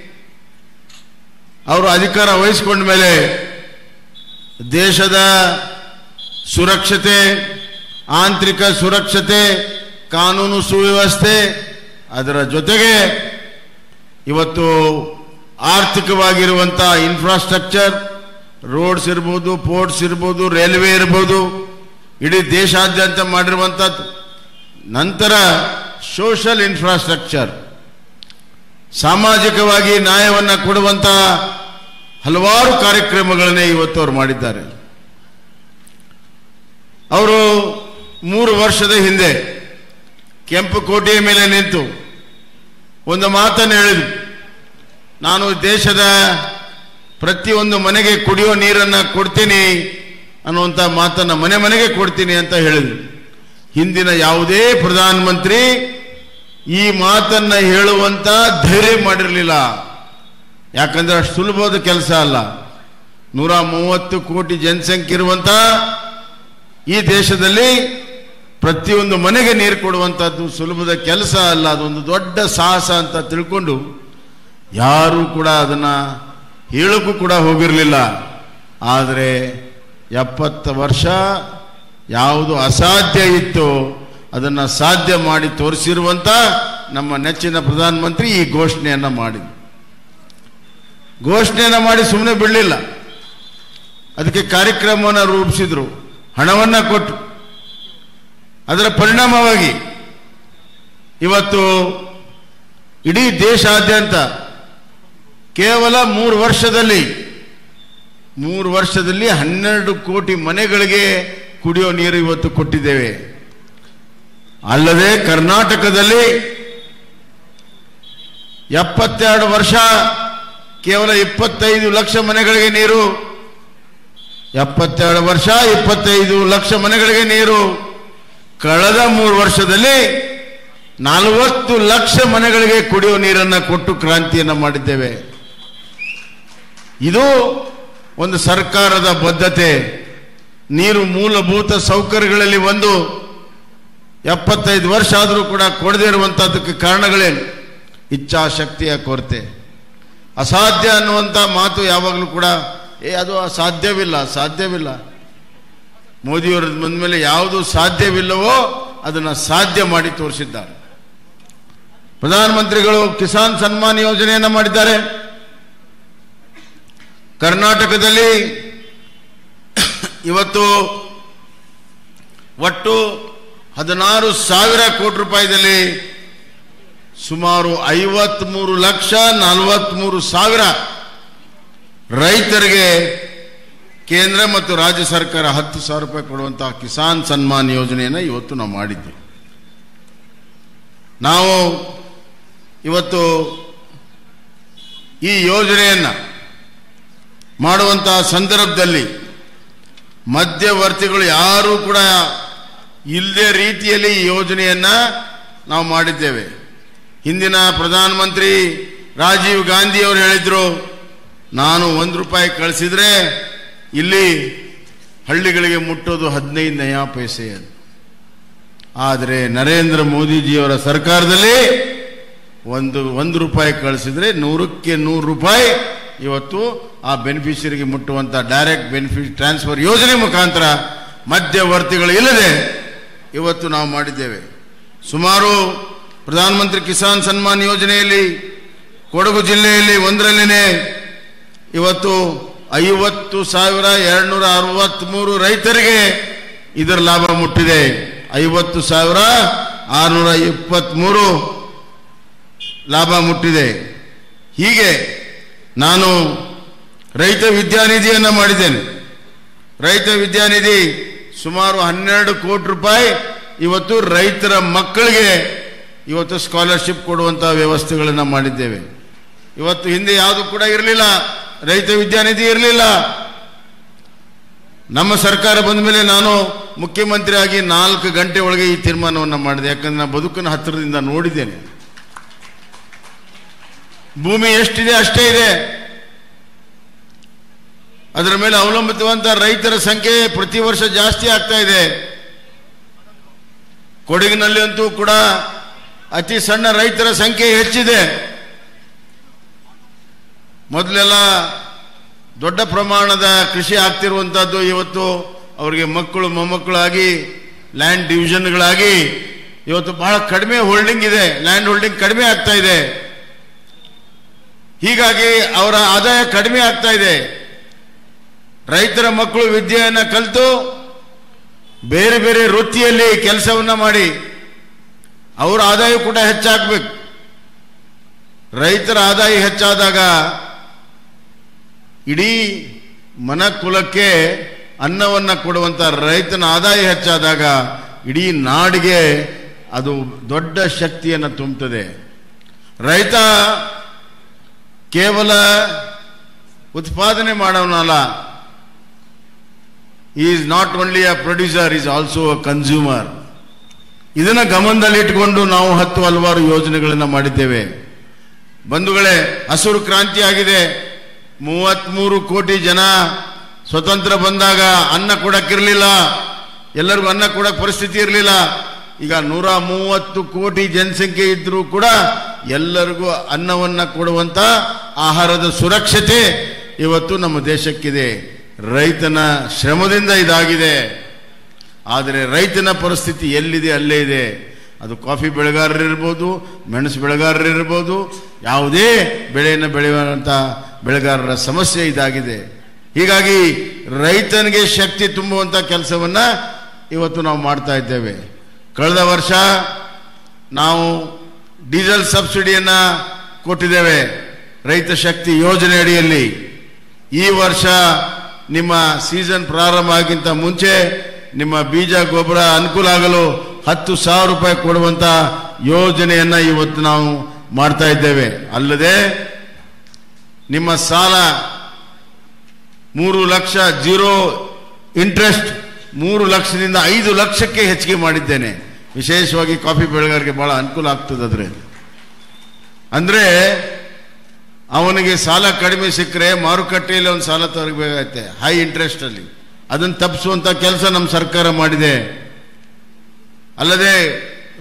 ಅವರು ಅಧಿಕಾರ ವಹಿಸಿಕೊಂಡ ಮೇಲೆ ದೇಶದ ಸುರಕ್ಷತೆ ಆಂತರಿಕ ಸುರಕ್ಷತೆ ಕಾನೂನು ಸುವ್ಯವಸ್ಥೆ ಅದರ ಜೊತೆಗೆ ಇವತ್ತು ಆರ್ಥಿಕವಾಗಿರುವಂಥ ಇನ್ಫ್ರಾಸ್ಟ್ರಕ್ಚರ್ ರೋಡ್ಸ್ ಇರ್ಬೋದು ಪೋರ್ಟ್ಸ್ ಇರ್ಬೋದು ರೈಲ್ವೆ ಇರ್ಬೋದು ಇಡೀ ದೇಶಾದ್ಯಂತ ಮಾಡಿರುವಂಥದ್ದು ನಂತರ ಸೋಷಲ್ ಇನ್ಫ್ರಾಸ್ಟ್ರಕ್ಚರ್ ಸಾಮಾಜಿಕವಾಗಿ ನ್ಯಾಯವನ್ನು ಕೊಡುವಂಥ ಹಲವಾರು ಕಾರ್ಯಕ್ರಮಗಳನ್ನೇ ಇವತ್ತು ಅವರು ಮಾಡಿದ್ದಾರೆ ಅವರು ಮೂರು ವರ್ಷದ ಹಿಂದೆ ಕೆಂಪು ಕೋಟೆಯ ಮೇಲೆ ನಿಂತು ಒಂದು ಮಾತನ್ನು ಹೇಳಿದ್ರು ನಾನು ದೇಶದ ಪ್ರತಿಯೊಂದು ಮನೆಗೆ ಕುಡಿಯೋ ನೀರನ್ನು ಕೊಡ್ತೀನಿ ಅನ್ನುವಂಥ ಮಾತನ್ನು ಮನೆ ಮನೆಗೆ ಕೊಡ್ತೀನಿ ಅಂತ ಹೇಳಿದ್ರು ಹಿಂದಿನ ಯಾವುದೇ ಪ್ರಧಾನಮಂತ್ರಿ ಈ ಮಾತನ್ನ ಹೇಳುವಂತ ಧೈರ್ಯ ಮಾಡಿರಲಿಲ್ಲ ಯಾಕಂದ್ರೆ ಅಷ್ಟು ಸುಲಭವಾದ ಕೆಲಸ ಅಲ್ಲ ನೂರ ಮೂವತ್ತು ಕೋಟಿ ಜನಸಂಖ್ಯೆ ಇರುವಂತ ಈ ದೇಶದಲ್ಲಿ ಪ್ರತಿಯೊಂದು ಮನೆಗೆ ನೀರು ಕೊಡುವಂಥದ್ದು ಸುಲಭದ ಕೆಲಸ ಅಲ್ಲ ಅದೊಂದು ದೊಡ್ಡ ಸಾಹಸ ಅಂತ ತಿಳ್ಕೊಂಡು ಯಾರೂ ಕೂಡ ಅದನ್ನ ಹೇಳಕ್ಕೂ ಕೂಡ ಹೋಗಿರಲಿಲ್ಲ ಆದರೆ ಎಪ್ಪತ್ತು ವರ್ಷ ಯಾವುದು ಅಸಾಧ್ಯ ಇತ್ತು ಅದನ್ನು ಸಾಧ್ಯ ಮಾಡಿ ತೋರಿಸಿರುವಂತ ನಮ್ಮ ನೆಚ್ಚಿನ ಪ್ರಧಾನಮಂತ್ರಿ ಈ ಘೋಷಣೆಯನ್ನ ಮಾಡಿದ್ರು ಘೋಷಣೆಯನ್ನ ಮಾಡಿ ಸುಮ್ಮನೆ ಬಿಡಲಿಲ್ಲ ಅದಕ್ಕೆ ಕಾರ್ಯಕ್ರಮವನ್ನು ರೂಪಿಸಿದ್ರು ಹಣವನ್ನ ಕೊಟ್ಟು ಅದರ ಪರಿಣಾಮವಾಗಿ ಇವತ್ತು ಇಡೀ ದೇಶಾದ್ಯಂತ ಕೇವಲ ಮೂರು ವರ್ಷದಲ್ಲಿ ಮೂರು ವರ್ಷದಲ್ಲಿ ಹನ್ನೆರಡು ಕೋಟಿ ಮನೆಗಳಿಗೆ ಕುಡಿಯೋ ನೀರು ಇವತ್ತು ಕೊಟ್ಟಿದ್ದೇವೆ ಅಲ್ಲದೆ ಕರ್ನಾಟಕದಲ್ಲಿ ಎಪ್ಪತ್ತೆರಡು ವರ್ಷ ಕೇವಲ ಇಪ್ಪತ್ತೈದು ಲಕ್ಷ ಮನೆಗಳಿಗೆ ನೀರು ಎಪ್ಪತ್ತೆರಡು ವರ್ಷ ಇಪ್ಪತ್ತೈದು ಲಕ್ಷ ಮನೆಗಳಿಗೆ ನೀರು ಕಳೆದ ಮೂರು ವರ್ಷದಲ್ಲಿ ನಲವತ್ತು ಲಕ್ಷ ಮನೆಗಳಿಗೆ ಕುಡಿಯುವ ನೀರನ್ನು ಕೊಟ್ಟು ಕ್ರಾಂತಿಯನ್ನು ಮಾಡಿದ್ದೇವೆ ಇದು ಒಂದು ಸರ್ಕಾರದ ಬದ್ಧತೆ ನೀರು ಮೂಲಭೂತ ಸೌಕರ್ಯಗಳಲ್ಲಿ ಒಂದು ಎಪ್ಪತ್ತೈದು ವರ್ಷ ಆದರೂ ಕೂಡ ಕೊಡದೇ ಇರುವಂತಹದಕ್ಕೆ ಕಾರಣಗಳೇನು ಇಚ್ಛಾಶಕ್ತಿಯ ಕೊರತೆ ಅಸಾಧ್ಯ ಅನ್ನುವಂಥ ಮಾತು ಯಾವಾಗಲೂ ಕೂಡ ಏ ಅದು ಸಾಧ್ಯವಿಲ್ಲ ಸಾಧ್ಯವಿಲ್ಲ ಮೋದಿಯವರ ಬಂದ ಮೇಲೆ ಯಾವುದು ಸಾಧ್ಯವಿಲ್ಲವೋ ಅದನ್ನು ಸಾಧ್ಯ ಮಾಡಿ ತೋರಿಸಿದ್ದಾರೆ ಪ್ರಧಾನಮಂತ್ರಿಗಳು ಕಿಸಾನ್ ಸನ್ಮಾನ್ ಯೋಜನೆಯನ್ನು ಮಾಡಿದ್ದಾರೆ ಕರ್ನಾಟಕದಲ್ಲಿ ಇವತ್ತು ಒಟ್ಟು ಹದಿನಾರು ಸಾವಿರ ಕೋಟಿ ರೂಪಾಯಿದಲ್ಲಿ ಸುಮಾರು ಐವತ್ಮೂರು ಲಕ್ಷ ನಲವತ್ಮೂರು ಸಾವಿರ ರೈತರಿಗೆ ಕೇಂದ್ರ ಮತ್ತು ರಾಜ್ಯ ಸರ್ಕಾರ ಹತ್ತು ಸಾವಿರ ರೂಪಾಯಿ ಕೊಡುವಂತಹ ಕಿಸಾನ್ ಸನ್ಮಾನ್ ಯೋಜನೆಯನ್ನು ಇವತ್ತು ನಾವು ಮಾಡಿದ್ವಿ ನಾವು ಇವತ್ತು ಈ ಯೋಜನೆಯನ್ನು ಮಾಡುವಂತಹ ಸಂದರ್ಭದಲ್ಲಿ ಮಧ್ಯವರ್ತಿಗಳು ಯಾರೂ ಕೂಡ ಇಲ್ಲದೆ ರೀತಿಯಲ್ಲಿ ಈ ಯೋಜನೆಯನ್ನು ನಾವು ಮಾಡಿದ್ದೇವೆ ಹಿಂದಿನ ಪ್ರಧಾನಮಂತ್ರಿ ರಾಜೀವ್ ಗಾಂಧಿ ಅವರು ಹೇಳಿದ್ರು ನಾನು ಒಂದು ರೂಪಾಯಿ ಕಳಿಸಿದ್ರೆ ಇಲ್ಲಿ ಹಳ್ಳಿಗಳಿಗೆ ಮುಟ್ಟೋದು ಹದಿನೈದು ನಯಾ ಪೈಸೆ ಅಂತ ಆದರೆ ನರೇಂದ್ರ ಮೋದಿಜಿಯವರ ಸರ್ಕಾರದಲ್ಲಿ ಒಂದು ಒಂದು ರೂಪಾಯಿ ಕಳಿಸಿದ್ರೆ ನೂರಕ್ಕೆ ನೂರು ರೂಪಾಯಿ ಇವತ್ತು ಆ ಬೆನಿಫಿಷರಿಗೆ ಮುಟ್ಟುವಂಥ ಡೈರೆಕ್ಟ್ ಬೆನಿಫಿಟ್ ಟ್ರಾನ್ಸ್ಫರ್ ಯೋಜನೆ ಮುಖಾಂತರ ಮಧ್ಯವರ್ತಿಗಳು ಇಲ್ಲದೆ ಇವತ್ತು ನಾವು ಮಾಡಿದ್ದೇವೆ ಸುಮಾರು ಪ್ರಧಾನಮಂತ್ರಿ ಕಿಸಾನ್ ಸನ್ಮಾನ್ ಯೋಜನೆಯಲ್ಲಿ ಕೊಡಗು ಜಿಲ್ಲೆಯಲ್ಲಿ ಒಂದರಲ್ಲಿನೇ ಇವತ್ತು ಐವತ್ತು ಸಾವಿರ ಎರಡ್ನೂರ ಅರವತ್ತ್ಮೂರು ರೈತರಿಗೆ ಇದರ ಲಾಭ ಮುಟ್ಟಿದೆ ಐವತ್ತು ಸಾವಿರ ಆರುನೂರ ಇಪ್ಪತ್ತ್ಮೂರು ಲಾಭ ಮುಟ್ಟಿದೆ ಹೀಗೆ ನಾನು ರೈತ ವಿದ್ಯಾನಿಧಿಯನ್ನು ಮಾಡಿದ್ದೇನೆ ರೈತ ವಿದ್ಯಾನಿಧಿ ಸುಮಾರು ಹನ್ನೆರಡು ಕೋಟಿ ರೂಪಾಯಿ ಇವತ್ತು ರೈತರ ಮಕ್ಕಳಿಗೆ ಇವತ್ತು ಸ್ಕಾಲರ್ಶಿಪ್ ಕೊಡುವಂಥ ವ್ಯವಸ್ಥೆಗಳನ್ನು ಮಾಡಿದ್ದೇವೆ ಇವತ್ತು ಹಿಂದೆ ಯಾವುದು ಕೂಡ ಇರಲಿಲ್ಲ ರೈತ ವಿದ್ಯಾನಿಧಿ ಇರಲಿಲ್ಲ ನಮ್ಮ ಸರ್ಕಾರ ಬಂದ ಮೇಲೆ ನಾನು ಮುಖ್ಯಮಂತ್ರಿ ಆಗಿ ನಾಲ್ಕು ಗಂಟೆ ಒಳಗೆ ಈ ತೀರ್ಮಾನವನ್ನು ಮಾಡಿದೆ ಯಾಕಂದ್ರೆ ನಾನು ಬದುಕನ್ನು ಹತ್ತಿರದಿಂದ ನೋಡಿದ್ದೇನೆ ಭೂಮಿ ಎಷ್ಟಿದೆ ಅಷ್ಟೇ ಇದೆ ಅದರ ಮೇಲೆ ಅವಲಂಬಿತವಂತ ರೈತರ ಸಂಖ್ಯೆ ಪ್ರತಿ ವರ್ಷ ಜಾಸ್ತಿ ಆಗ್ತಾ ಇದೆ ಕೊಡಗಿನಲ್ಲಿ ಅಂತೂ ಕೂಡ ಅತಿ ಸಣ್ಣ ರೈತರ ಸಂಖ್ಯೆ ಹೆಚ್ಚಿದೆ ಮೊದಲೆಲ್ಲ ದೊಡ್ಡ ಪ್ರಮಾಣದ ಕೃಷಿ ಆಗ್ತಿರುವಂಥದ್ದು ಇವತ್ತು ಅವರಿಗೆ ಮಕ್ಕಳು ಮೊಮ್ಮಕ್ಕಳಾಗಿ ಲ್ಯಾಂಡ್ ಡಿವಿಷನ್ಗಳಾಗಿ ಇವತ್ತು ಬಹಳ ಕಡಿಮೆ ಹೋಲ್ಡಿಂಗ್ ಇದೆ ಲ್ಯಾಂಡ್ ಹೋಲ್ಡಿಂಗ್ ಕಡಿಮೆ ಆಗ್ತಾ ಇದೆ ಹೀಗಾಗಿ ಅವರ ಆದಾಯ ಕಡಿಮೆ ಆಗ್ತಾ ಇದೆ ರೈತರ ಮಕ್ಕಳು ವಿದ್ಯೆಯನ್ನು ಕಲಿತು ಬೇರೆ ಬೇರೆ ವೃತ್ತಿಯಲ್ಲಿ ಕೆಲಸವನ್ನ ಮಾಡಿ ಅವರ ಆದಾಯ ಕೂಡ ಹೆಚ್ಚಾಗಬೇಕು ರೈತರ ಆದಾಯ ಹೆಚ್ಚಾದಾಗ ಇಡೀ ಮನಕುಲಕ್ಕೆ ಅನ್ನವನ್ನು ಕೊಡುವಂಥ ರೈತನ ಆದಾಯ ಹೆಚ್ಚಾದಾಗ ಇಡೀ ನಾಡಿಗೆ ಅದು ದೊಡ್ಡ ಶಕ್ತಿಯನ್ನು ತುಂಬುತ್ತದೆ ರೈತ ಕೇವಲ ಉತ್ಪಾದನೆ ಮಾಡೋನಲ್ಲ is not only a producer is also a consumer ಇದನ್ನು ಗಮನದಲ್ಲಿಟ್ಟುಕೊಂಡು ನಾವು ಹತ್ತು ಹಲವಾರು ಯೋಜನೆಗಳನ್ನು ಮಾಡಿದ್ದೇವೆ ಬಂಧುಗಳೇ ಹಸಿರು ಕ್ರಾಂತಿ ಆಗಿದೆ ಮೂವತ್ಮೂರು ಕೋಟಿ ಜನ ಸ್ವತಂತ್ರ ಬಂದಾಗ ಅನ್ನ ಕೊಡಕ್ಕಿರಲಿಲ್ಲ ಎಲ್ಲರಿಗೂ ಅನ್ನ ಕೊಡಕ್ ಪರಿಸ್ಥಿತಿ ಇರಲಿಲ್ಲ ಈಗ ನೂರ ಮೂವತ್ತು ಕೋಟಿ ಜನಸಂಖ್ಯೆ ಇದ್ರೂ ಕೂಡ ಎಲ್ಲರಿಗೂ ಅನ್ನವನ್ನು ಕೊಡುವಂತ ಆಹಾರದ ಸುರಕ್ಷತೆ ಇವತ್ತು ನಮ್ಮ ದೇಶಕ್ಕಿದೆ ರೈತನ ಶ್ರಮದಿಂದ ಇದಾಗಿದೆ ಆದರೆ ರೈತನ ಪರಿಸ್ಥಿತಿ ಎಲ್ಲಿದೆ ಅಲ್ಲೇ ಇದೆ ಅದು ಕಾಫಿ ಬೆಳೆಗಾರರಿರ್ಬೋದು ಮೆಣಸು ಬೆಳೆಗಾರರಿರ್ಬೋದು ಯಾವುದೇ ಬೆಳೆಯನ್ನು ಬೆಳೆಯುವಂಥ ಬೆಳೆಗಾರರ ಸಮಸ್ಯೆ ಇದಾಗಿದೆ ಹೀಗಾಗಿ ರೈತನಿಗೆ ಶಕ್ತಿ ತುಂಬುವಂಥ ಕೆಲಸವನ್ನು ಇವತ್ತು ನಾವು ಮಾಡ್ತಾ ಇದ್ದೇವೆ ಕಳೆದ ವರ್ಷ ನಾವು ಡೀಸೆಲ್ ಸಬ್ಸಿಡಿಯನ್ನು ಕೊಟ್ಟಿದ್ದೇವೆ ರೈತ ಶಕ್ತಿ ಯೋಜನೆ ಅಡಿಯಲ್ಲಿ ಈ ವರ್ಷ ನಿಮ್ಮ ಸೀಸನ್ ಪ್ರಾರಂಭ ಆಗಿಂತ ಮುಂಚೆ ನಿಮ್ಮ ಬೀಜ ಗೊಬ್ಬರ ಅನುಕೂಲ ಆಗಲು ಹತ್ತು ಸಾವಿರ ರೂಪಾಯಿ ಕೊಡುವಂತ ಯೋಜನೆಯನ್ನ ಇವತ್ತು ನಾವು ಮಾಡ್ತಾ ಇದ್ದೇವೆ ಅಲ್ಲದೆ ನಿಮ್ಮ ಸಾಲ ಮೂರು ಲಕ್ಷ ಜೀರೋ ಇಂಟ್ರೆಸ್ಟ್ ಮೂರು ಲಕ್ಷದಿಂದ ಐದು ಲಕ್ಷಕ್ಕೆ ಹೆಚ್ಚಿಗೆ ಮಾಡಿದ್ದೇನೆ ವಿಶೇಷವಾಗಿ ಕಾಫಿ ಬೆಳೆಗಾರರಿಗೆ ಬಹಳ ಅನುಕೂಲ ಆಗ್ತದೆ ಅದ್ರೆ ಅಂದ್ರೆ ಅವನಿಗೆ ಸಾಲ ಕಡಿಮೆ ಸಿಕ್ಕರೆ ಮಾರುಕಟ್ಟೆಯಲ್ಲಿ ಒಂದು ಸಾಲ ತರಬೇಕಾಗತ್ತೆ ಹೈ ಇಂಟ್ರೆಸ್ಟ್ ಅಲ್ಲಿ ಅದನ್ನು ತಪ್ಪಿಸುವಂತ ಕೆಲಸ ನಮ್ಮ ಸರ್ಕಾರ ಮಾಡಿದೆ ಅಲ್ಲದೆ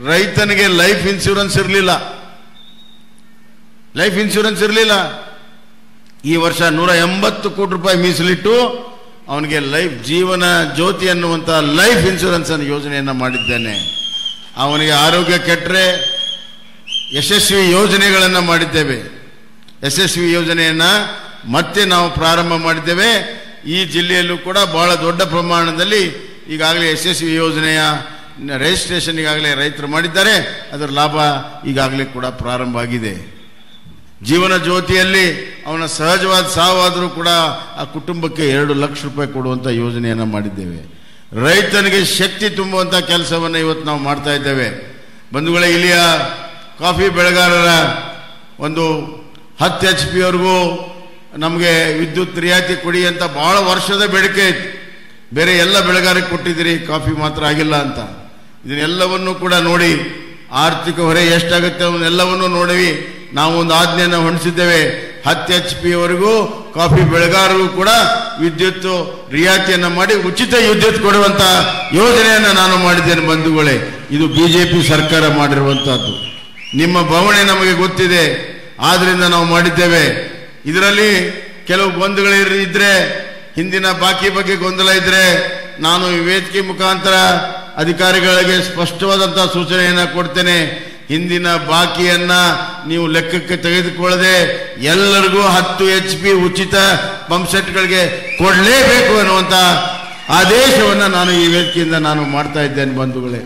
ರೈತನಿಗೆ ಲೈಫ್ ಇನ್ಶೂರೆನ್ಸ್ ಇರಲಿಲ್ಲ ಲೈಫ್ ಇನ್ಶೂರೆನ್ಸ್ ಇರಲಿಲ್ಲ ಈ ವರ್ಷ ನೂರ ಎಂಬತ್ತು ಕೋಟಿ ರೂಪಾಯಿ ಮೀಸಲಿಟ್ಟು ಅವನಿಗೆ ಲೈಫ್ ಜೀವನ ಜ್ಯೋತಿ ಅನ್ನುವಂಥ ಲೈಫ್ ಇನ್ಶೂರೆನ್ಸ್ ಅನ್ನು ಯೋಜನೆಯನ್ನು ಮಾಡಿದ್ದೇನೆ ಅವನಿಗೆ ಆರೋಗ್ಯ ಕೆಟ್ಟರೆ ಯಶಸ್ವಿ ಯೋಜನೆಗಳನ್ನು ಮಾಡಿದ್ದೇವೆ ಯಶಸ್ವಿ ಯೋಜನೆಯನ್ನು ಮತ್ತೆ ನಾವು ಪ್ರಾರಂಭ ಮಾಡಿದ್ದೇವೆ ಈ ಜಿಲ್ಲೆಯಲ್ಲೂ ಕೂಡ ಬಹಳ ದೊಡ್ಡ ಪ್ರಮಾಣದಲ್ಲಿ ಈಗಾಗಲೇ ಯಶಸ್ವಿ ಯೋಜನೆಯ ರಿಜಿಸ್ಟ್ರೇಷನ್ ಈಗಾಗಲೇ ರೈತರು ಮಾಡಿದ್ದಾರೆ ಅದರ ಲಾಭ ಈಗಾಗಲೇ ಕೂಡ ಪ್ರಾರಂಭ ಆಗಿದೆ ಜೀವನ ಜ್ಯೋತಿಯಲ್ಲಿ ಅವನ ಸಹಜವಾದ ಸಾವಾದರೂ ಕೂಡ ಆ ಕುಟುಂಬಕ್ಕೆ ಎರಡು ಲಕ್ಷ ರೂಪಾಯಿ ಕೊಡುವಂಥ ಯೋಜನೆಯನ್ನು ಮಾಡಿದ್ದೇವೆ ರೈತನಿಗೆ ಶಕ್ತಿ ತುಂಬುವಂಥ ಕೆಲಸವನ್ನು ಇವತ್ತು ನಾವು ಮಾಡ್ತಾ ಇದ್ದೇವೆ ಬಂಧುಗಳೇ ಇಲ್ಲಿಯ ಕಾಫಿ ಬೆಳೆಗಾರರ ಒಂದು ಹತ್ತು ಎಚ್ ಪಿ ಅವ್ರಿಗೂ ನಮಗೆ ವಿದ್ಯುತ್ ರಿಯಾಯಿತಿ ಕೊಡಿ ಅಂತ ಬಹಳ ವರ್ಷದ ಬೇಡಿಕೆ ಇತ್ತು ಬೇರೆ ಎಲ್ಲ ಬೆಳೆಗಾರರಿಗೆ ಕೊಟ್ಟಿದ್ದೀರಿ ಕಾಫಿ ಮಾತ್ರ ಆಗಿಲ್ಲ ಅಂತ ಇದನ್ನೆಲ್ಲವನ್ನು ಕೂಡ ನೋಡಿ ಆರ್ಥಿಕ ಹೊರೆ ಎಷ್ಟಾಗುತ್ತೆ ಅವನ್ನೆಲ್ಲವನ್ನು ನೋಡಿವಿ ನಾವು ಒಂದು ಆಜ್ಞೆಯನ್ನು ಹೊಂದಿಸಿದ್ದೇವೆ ಹತ್ತು ಎಚ್ ಪಿ ವರೆಗೂ ಕಾಫಿ ಬೆಳೆಗಾರರಿಗೂ ಕೂಡ ವಿದ್ಯುತ್ ರಿಯಾಯಿತಿಯನ್ನು ಮಾಡಿ ಉಚಿತ ವಿದ್ಯುತ್ ಕೊಡುವಂತ ಯೋಜನೆಯನ್ನು ನಾನು ಮಾಡಿದ್ದೇನೆ ಬಂಧುಗಳೇ ಇದು ಬಿಜೆಪಿ ಸರ್ಕಾರ ಮಾಡಿರುವಂತಹದ್ದು ನಿಮ್ಮ ಬವಣೆ ನಮಗೆ ಗೊತ್ತಿದೆ ಆದ್ರಿಂದ ನಾವು ಮಾಡಿದ್ದೇವೆ ಇದರಲ್ಲಿ ಕೆಲವು ಗೊಂದಲಗಳು ಇದ್ರೆ ಹಿಂದಿನ ಬಾಕಿ ಬಗ್ಗೆ ಗೊಂದಲ ಇದ್ರೆ ನಾನು ಈ ವೇದಿಕೆ ಮುಖಾಂತರ ಅಧಿಕಾರಿಗಳಿಗೆ ಸ್ಪಷ್ಟವಾದಂತಹ ಸೂಚನೆಯನ್ನ ಕೊಡ್ತೇನೆ ಹಿಂದಿನ ಬಾಕಿಯನ್ನ ನೀವು ಲೆಕ್ಕಕ್ಕೆ ತೆಗೆದುಕೊಳ್ಳದೆ ಎಲ್ಲರಿಗೂ ಹತ್ತು ಎಚ್ ಪಿ ಉಚಿತ ಪಂಪ್ ಸೆಟ್ಗಳಿಗೆ ಕೊಡಲೇಬೇಕು ಅನ್ನುವಂತ ಆದೇಶವನ್ನ ನಾನು ಈ ವೇದಿಕೆಯಿಂದ ನಾನು ಮಾಡ್ತಾ ಇದ್ದೇನೆ ಬಂಧುಗಳೇ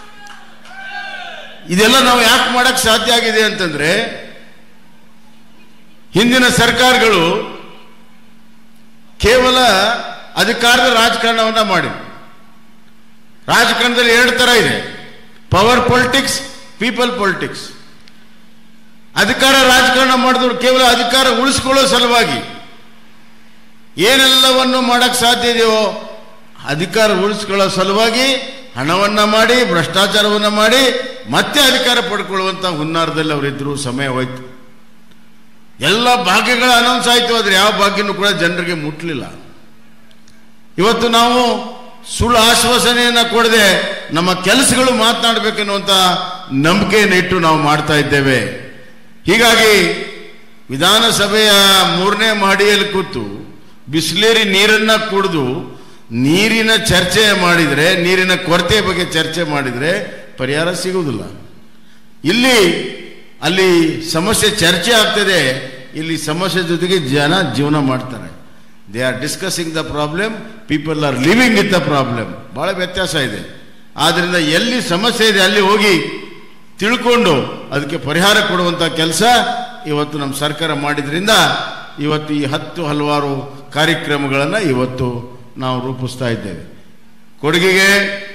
ಇದೆಲ್ಲ ನಾವು ಯಾಕೆ ಮಾಡಕ್ ಸಾಧ್ಯ ಆಗಿದೆ ಅಂತಂದ್ರೆ ಹಿಂದಿನ ಸರ್ಕಾರಗಳು ಕೇವಲ ಅಧಿಕಾರದ ರಾಜಕಾರಣವನ್ನ ಮಾಡಿ ರಾಜಕಾರಣದಲ್ಲಿ ಎರಡು ತರ ಇದೆ ಪವರ್ ಪೊಲಿಟಿಕ್ಸ್ ಪೀಪಲ್ ಪೊಲಿಟಿಕ್ಸ್ ಅಧಿಕಾರ ರಾಜಕಾರಣ ಮಾಡಿದವರು ಕೇವಲ ಅಧಿಕಾರ ಉಳಿಸ್ಕೊಳ್ಳೋ ಸಲುವಾಗಿ ಏನೆಲ್ಲವನ್ನು ಮಾಡಕ್ ಸಾಧ್ಯ ಇದೆಯೋ ಅಧಿಕಾರ ಉಳಿಸ್ಕೊಳ್ಳೋ ಸಲುವಾಗಿ ಹಣವನ್ನ ಮಾಡಿ ಭ್ರಷ್ಟಾಚಾರವನ್ನ ಮಾಡಿ ಮತ್ತೆ ಅಧಿಕಾರ ಪಡ್ಕೊಳ್ಳುವಂತ ಹುನ್ನಾರದಲ್ಲಿ ಅವರಿದ್ರು ಸಮಯ ಹೋಯ್ತು ಎಲ್ಲ ಭಾಗ್ಯಗಳ ಅನೌನ್ಸ್ ಆಯ್ತು ಆದ್ರೆ ಯಾವ ಭಾಗ್ಯನೂ ಕೂಡ ಜನರಿಗೆ ಮುಟ್ಲಿಲ್ಲ ಇವತ್ತು ನಾವು ಸುಳ್ಳು ಆಶ್ವಾಸನೆಯನ್ನ ಕೊಡದೆ ನಮ್ಮ ಕೆಲಸಗಳು ಮಾತನಾಡಬೇಕೆನ್ನುವಂತ ನಂಬಿಕೆಯನ್ನು ಇಟ್ಟು ನಾವು ಮಾಡ್ತಾ ಇದ್ದೇವೆ ಹೀಗಾಗಿ ವಿಧಾನಸಭೆಯ ಮೂರನೇ ಮಹಡಿಯಲ್ಲಿ ಕೂತು ಬಿಸ್ಲೇರಿ ನೀರನ್ನ ಕುಡಿದು ನೀರಿನ ಚರ್ಚೆ ಮಾಡಿದ್ರೆ ನೀರಿನ ಕೊರತೆ ಬಗ್ಗೆ ಚರ್ಚೆ ಮಾಡಿದ್ರೆ ಪರಿಹಾರ ಸಿಗುವುದಿಲ್ಲ ಇಲ್ಲಿ ಅಲ್ಲಿ ಸಮಸ್ಯೆ ಚರ್ಚೆ ಆಗ್ತದೆ ಇಲ್ಲಿ ಸಮಸ್ಯೆ ಜೊತೆಗೆ ಜನ ಜೀವನ ಮಾಡ್ತಾರೆ they are discussing the problem people are living with the problem ಬಹಳ ವ್ಯತ್ಯಾಸ ಇದೆ ಆದ್ರಿಂದ ಎಲ್ಲಿ ಸಮಸ್ಯೆ ಇದೆ ಅಲ್ಲಿ ಹೋಗಿ ತಿಳ್ಕೊಂಡು ಅದಕ್ಕೆ ಪರಿಹಾರ ಕೊಡುವಂತ ಕೆಲಸ ಇವತ್ತು ನಮ್ಮ ಸರ್ಕಾರ ಮಾಡಿದ್ರಿಂದ ಇವತ್ತು ಈ ಹತ್ತು ಹಲವಾರು ಕಾರ್ಯಕ್ರಮಗಳನ್ನು ಇವತ್ತು ನಾವು ರೂಪಿಸ್ತಾ ಇದ್ದೇವೆ ಕೊಡಗಿಗೆ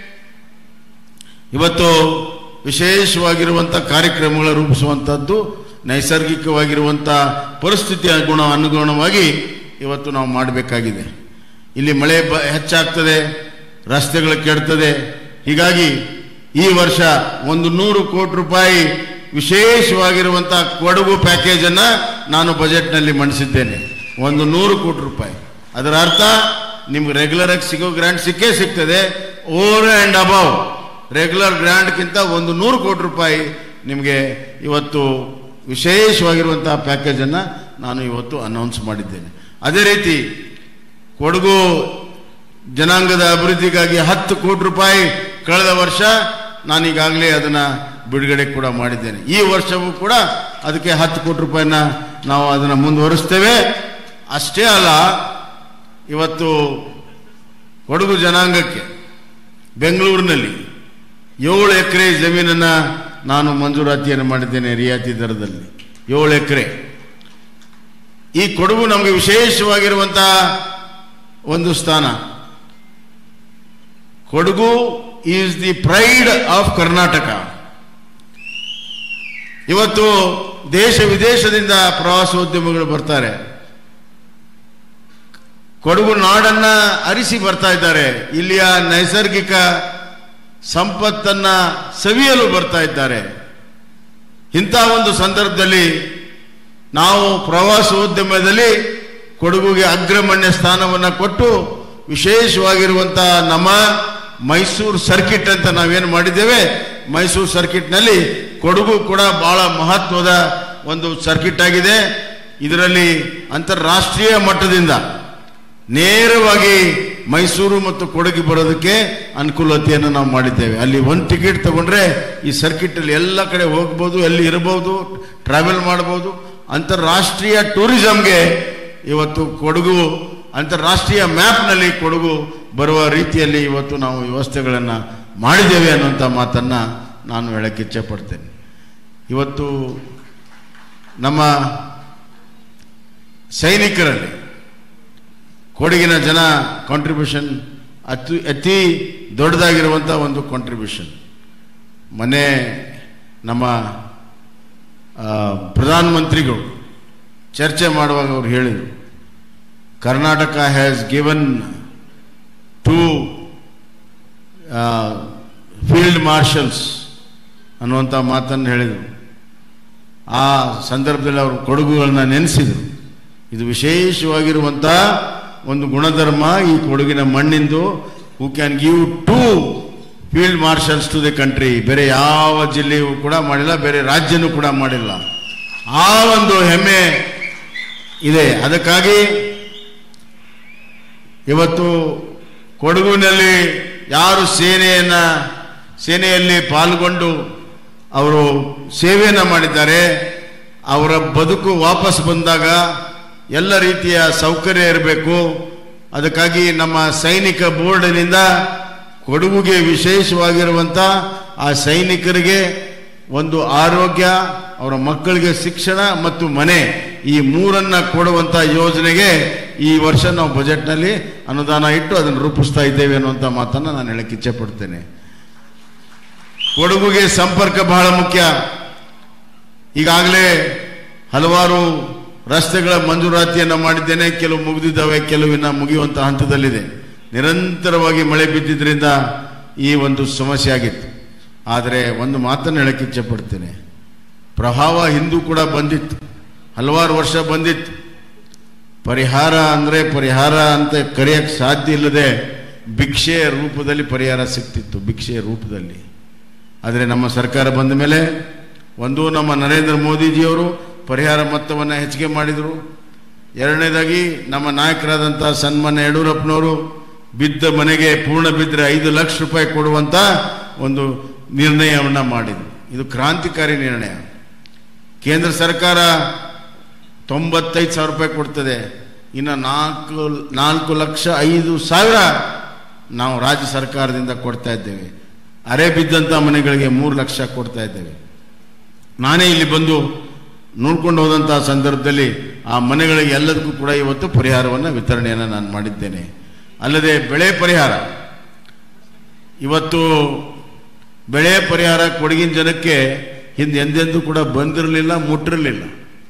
ಇವತ್ತು ವಿಶೇಷವಾಗಿರುವಂಥ ಕಾರ್ಯಕ್ರಮಗಳ ರೂಪಿಸುವಂಥದ್ದು ನೈಸರ್ಗಿಕವಾಗಿರುವಂಥ ಪರಿಸ್ಥಿತಿ ಗುಣ ಅನುಗುಣವಾಗಿ ಇವತ್ತು ನಾವು ಮಾಡಬೇಕಾಗಿದೆ ಇಲ್ಲಿ ಮಳೆ ಬ ಹೆಚ್ಚಾಗ್ತದೆ ರಸ್ತೆಗಳು ಕೆಡ್ತದೆ ಹೀಗಾಗಿ ಈ ವರ್ಷ ಒಂದು ನೂರು ಕೋಟಿ ರೂಪಾಯಿ ವಿಶೇಷವಾಗಿರುವಂಥ ಕೊಡಗು ಪ್ಯಾಕೇಜ್ ಅನ್ನ ನಾನು ಬಜೆಟ್ನಲ್ಲಿ ಮಂಡಿಸಿದ್ದೇನೆ ಒಂದು ನೂರು ಕೋಟಿ ರೂಪಾಯಿ ಅದರ ಅರ್ಥ ನಿಮ್ಗೆ ರೆಗ್ಯುಲರ್ ಆಗಿ ಸಿಗೋ ಗ್ರಾಂಟ್ ಸಿಕ್ಕೇ ಸಿಗ್ತದೆ ಓವರ್ ಆ್ಯಂಡ್ ಅಬವ್ ರೆಗ್ಯುಲರ್ ಗ್ರಾಂಟ್ಗಿಂತ ಒಂದು ನೂರು ಕೋಟಿ ರೂಪಾಯಿ ನಿಮಗೆ ಇವತ್ತು ವಿಶೇಷವಾಗಿರುವಂತಹ ಪ್ಯಾಕೇಜನ್ನು ನಾನು ಇವತ್ತು ಅನೌನ್ಸ್ ಮಾಡಿದ್ದೇನೆ ಅದೇ ರೀತಿ ಕೊಡಗು ಜನಾಂಗದ ಅಭಿವೃದ್ಧಿಗಾಗಿ ಹತ್ತು ಕೋಟಿ ರೂಪಾಯಿ ಕಳೆದ ವರ್ಷ ನಾನು ಈಗಾಗಲೇ ಅದನ್ನ ಬಿಡುಗಡೆ ಕೂಡ ಮಾಡಿದ್ದೇನೆ ಈ ವರ್ಷವೂ ಕೂಡ ಅದಕ್ಕೆ ಹತ್ತು ಕೋಟಿ ರೂಪಾಯಿನ ನಾವು ಅದನ್ನು ಮುಂದುವರಿಸ್ತೇವೆ ಅಷ್ಟೇ ಅಲ್ಲ ಇವತ್ತು ಕೊಡಗು ಜನಾಂಗಕ್ಕೆ ಬೆಂಗಳೂರಿನಲ್ಲಿ ಏಳು ಎಕರೆ ಜಮೀನನ್ನ ನಾನು ಮಂಜೂರಾತಿಯನ್ನು ಮಾಡಿದ್ದೇನೆ ರಿಯಾಯಿತಿ ದರದಲ್ಲಿ ಏಳು ಎಕರೆ ಈ ಕೊಡಗು ನಮಗೆ ವಿಶೇಷವಾಗಿರುವಂತಹ ಒಂದು ಸ್ಥಾನ Kodagu is the pride of Karnataka ಇವತ್ತು ದೇಶ ವಿದೇಶದಿಂದ ಪ್ರವಾಸೋದ್ಯಮಿಗಳು ಬರ್ತಾರೆ ಕೊಡಗು ನಾಡನ್ನ ಅರಿಸಿ ಬರ್ತಾ ಇದ್ದಾರೆ ಇಲ್ಲಿಯ ನೈಸರ್ಗಿಕ ಸಂಪತ್ತನ್ನ ಸವಿಯಲು ಬರ್ತಾ ಇದ್ದಾರೆ ಇಂಥ ಒಂದು ಸಂದರ್ಭದಲ್ಲಿ ನಾವು ಪ್ರವಾಸೋದ್ಯಮದಲ್ಲಿ ಕೊಡಗುಗೆ ಅಗ್ರಮಣ್ಯ ಸ್ಥಾನವನ್ನು ಕೊಟ್ಟು ವಿಶೇಷವಾಗಿರುವಂತಹ ನಮ್ಮ ಮೈಸೂರು ಸರ್ಕಿಟ್ ಅಂತ ನಾವೇನು ಮಾಡಿದ್ದೇವೆ ಮೈಸೂರು ಸರ್ಕಿಟ್ನಲ್ಲಿ ಕೊಡಗು ಕೂಡ ಬಹಳ ಮಹತ್ವದ ಒಂದು ಸರ್ಕಿಟ್ ಆಗಿದೆ ಇದರಲ್ಲಿ ಅಂತಾರಾಷ್ಟ್ರೀಯ ಮಟ್ಟದಿಂದ ನೇರವಾಗಿ ಮೈಸೂರು ಮತ್ತು ಕೊಡಗು ಬರೋದಕ್ಕೆ ಅನುಕೂಲತೆಯನ್ನು ನಾವು ಮಾಡಿದ್ದೇವೆ ಅಲ್ಲಿ ಒಂದು ಟಿಕೆಟ್ ತಗೊಂಡ್ರೆ ಈ ಸರ್ಕಿಟ್ ಅಲ್ಲಿ ಎಲ್ಲ ಕಡೆ ಹೋಗ್ಬೋದು ಎಲ್ಲಿ ಇರಬಹುದು ಟ್ರಾವೆಲ್ ಮಾಡಬಹುದು ಅಂತಾರಾಷ್ಟ್ರೀಯ ಟೂರಿಸಂಗೆ ಇವತ್ತು ಕೊಡಗು ಅಂತಾರಾಷ್ಟ್ರೀಯ ಮ್ಯಾಪ್ನಲ್ಲಿ ಕೊಡಗು ಬರುವ ರೀತಿಯಲ್ಲಿ ಇವತ್ತು ನಾವು ವ್ಯವಸ್ಥೆಗಳನ್ನು ಮಾಡಿದ್ದೇವೆ ಅನ್ನುವಂಥ ಮಾತನ್ನು ನಾನು ಹೇಳಕ್ಕೆ ಇಚ್ಛೆ ಪಡ್ತೇನೆ ಇವತ್ತು ನಮ್ಮ ಸೈನಿಕರಲ್ಲಿ ಕೊಡಗಿನ ಜನ ಕಾಂಟ್ರಿಬ್ಯೂಷನ್ ಅತಿ ಅತಿ ದೊಡ್ಡದಾಗಿರುವಂಥ ಒಂದು ಕಾಂಟ್ರಿಬ್ಯೂಷನ್ ಮೊನ್ನೆ ನಮ್ಮ ಆ, ಪ್ರಧಾನಮಂತ್ರಿಗಳು ಚರ್ಚೆ ಮಾಡುವಾಗ ಅವ್ರು ಹೇಳಿದರು Karnataka has given two field marshals ಅನ್ನುವಂಥ ಮಾತನ್ನು ಹೇಳಿದರು ಆ ಸಂದರ್ಭದಲ್ಲಿ ಅವರು ಕೊಡಗುಗಳನ್ನ ನೆನೆಸಿದರು ಇದು ವಿಶೇಷವಾಗಿರುವಂಥ ಒಂದು ಗುಣಧರ್ಮ ಈ ಕೊಡಗಿನ ಮಣ್ಣಿಂದು who can give two field marshals to the country ಬೇರೆ ಯಾವ ಜಿಲ್ಲೆಯೂ ಕೂಡ ಮಾಡಿಲ್ಲ ಬೇರೆ ರಾಜ್ಯನೂ ಕೂಡ ಮಾಡಿಲ್ಲ ಆ ಒಂದು ಹೆಮ್ಮೆ ಇದೆ ಅದಕ್ಕಾಗಿ ಇವತ್ತು ಕೊಡಗುನಲ್ಲಿ ಯಾರು ಸೇನೆಯನ್ನ ಸೇನೆಯಲ್ಲಿ ಪಾಲ್ಗೊಂಡು ಅವರು ಸೇವೆಯನ್ನು ಮಾಡಿದ್ದಾರೆ ಅವರ ಬದುಕು ವಾಪಸ್ ಬಂದಾಗ ಎಲ್ಲ ರೀತಿಯ ಸೌಕರ್ಯ ಇರಬೇಕು ಅದಕ್ಕಾಗಿ ನಮ್ಮ ಸೈನಿಕ ಬೋರ್ಡಿನಿಂದ ಕೊಡಗುಗೆ ವಿಶೇಷವಾಗಿರುವಂಥ ಆ ಸೈನಿಕರಿಗೆ ಒಂದು ಆರೋಗ್ಯ ಅವರ ಮಕ್ಕಳಿಗೆ ಶಿಕ್ಷಣ ಮತ್ತು ಮನೆ ಈ ಮೂರನ್ನ ಕೊಡುವಂಥ ಯೋಜನೆಗೆ ಈ ವರ್ಷ ನಾವು ಬಜೆಟ್ನಲ್ಲಿ ಅನುದಾನ ಇಟ್ಟು ಅದನ್ನು ರೂಪಿಸ್ತಾ ಇದ್ದೇವೆ ಅನ್ನುವಂಥ ಮಾತನ್ನು ನಾನು ಹೇಳಕ್ಕೆ ಇಚ್ಛೆ ಪಡ್ತೇನೆ ಕೊಡಗುಗೆ ಸಂಪರ್ಕ ಬಹಳ ಮುಖ್ಯ ಈಗಾಗಲೇ ಹಲವಾರು ರಸ್ತೆಗಳ ಮಂಜೂರಾತಿಯನ್ನು ಮಾಡಿದ್ದೇನೆ ಕೆಲವು ಮುಗಿದಿದ್ದಾವೆ ಕೆಲವಿನ ಮುಗಿಯುವಂಥ ಹಂತದಲ್ಲಿದೆ ನಿರಂತರವಾಗಿ ಮಳೆ ಬಿದ್ದಿದ್ದರಿಂದ ಈ ಒಂದು ಸಮಸ್ಯೆ ಆಗಿತ್ತು ಆದರೆ ಒಂದು ಮಾತನ್ನು ಹೇಳಕ್ಕೆ ಇಚ್ಛೆ ಪಡ್ತೇನೆ ಪ್ರಭಾವ ಹಿಂದೂ ಕೂಡ ಬಂದಿತ್ತು ಹಲವಾರು ವರ್ಷ ಬಂದಿತ್ತು ಪರಿಹಾರ ಅಂದರೆ ಪರಿಹಾರ ಅಂತ ಕರೆಯಕ್ಕೆ ಸಾಧ್ಯ ಇಲ್ಲದೆ ಭಿಕ್ಷೆಯ ರೂಪದಲ್ಲಿ ಪರಿಹಾರ ಸಿಗ್ತಿತ್ತು ಭಿಕ್ಷೆಯ ರೂಪದಲ್ಲಿ ಆದರೆ ನಮ್ಮ ಸರ್ಕಾರ ಬಂದ ಮೇಲೆ ಒಂದು ನಮ್ಮ ನರೇಂದ್ರ ಮೋದಿಜಿಯವರು ಪರಿಹಾರ ಮೊತ್ತವನ್ನು ಹೆಚ್ಚಿಗೆ ಮಾಡಿದರು ಎರಡನೇದಾಗಿ ನಮ್ಮ ನಾಯಕರಾದಂಥ ಸನ್ಮಾನ್ಯ ಯಡಿಯೂರಪ್ಪನವರು ಬಿದ್ದ ಮನೆಗೆ ಪೂರ್ಣ ಬಿದ್ದರೆ ಐದು ಲಕ್ಷ ರೂಪಾಯಿ ಕೊಡುವಂಥ ಒಂದು ನಿರ್ಣಯವನ್ನು ಮಾಡಿದರು ಇದು ಕ್ರಾಂತಿಕಾರಿ ನಿರ್ಣಯ ಕೇಂದ್ರ ಸರ್ಕಾರ ತೊಂಬತ್ತೈದು ಸಾವಿರ ರೂಪಾಯಿ ಕೊಡ್ತದೆ ಇನ್ನು ನಾಲ್ಕು ನಾಲ್ಕು ಲಕ್ಷ ಐದು ಸಾವಿರ ನಾವು ರಾಜ್ಯ ಸರ್ಕಾರದಿಂದ ಕೊಡ್ತಾ ಇದ್ದೇವೆ ಅರೆ ಬಿದ್ದಂಥ ಮನೆಗಳಿಗೆ ಮೂರು ಲಕ್ಷ ಕೊಡ್ತಾ ಇದ್ದೇವೆ ನಾನೇ ಇಲ್ಲಿ ಬಂದು ನೋಡ್ಕೊಂಡು ಹೋದಂಥ ಸಂದರ್ಭದಲ್ಲಿ ಆ ಮನೆಗಳಿಗೆ ಎಲ್ಲದಕ್ಕೂ ಕೂಡ ಇವತ್ತು ಪರಿಹಾರವನ್ನು ವಿತರಣೆಯನ್ನು ನಾನು ಮಾಡಿದ್ದೇನೆ ಅಲ್ಲದೆ ಬೆಳೆ ಪರಿಹಾರ ಇವತ್ತು ಬೆಳೆ ಪರಿಹಾರ ಕೊಡಗಿನ ಜನಕ್ಕೆ ಹಿಂದೆ ಎಂದೆಂದೂ ಕೂಡ ಬಂದಿರಲಿಲ್ಲ ಮುಟ್ಟಿರಲಿಲ್ಲ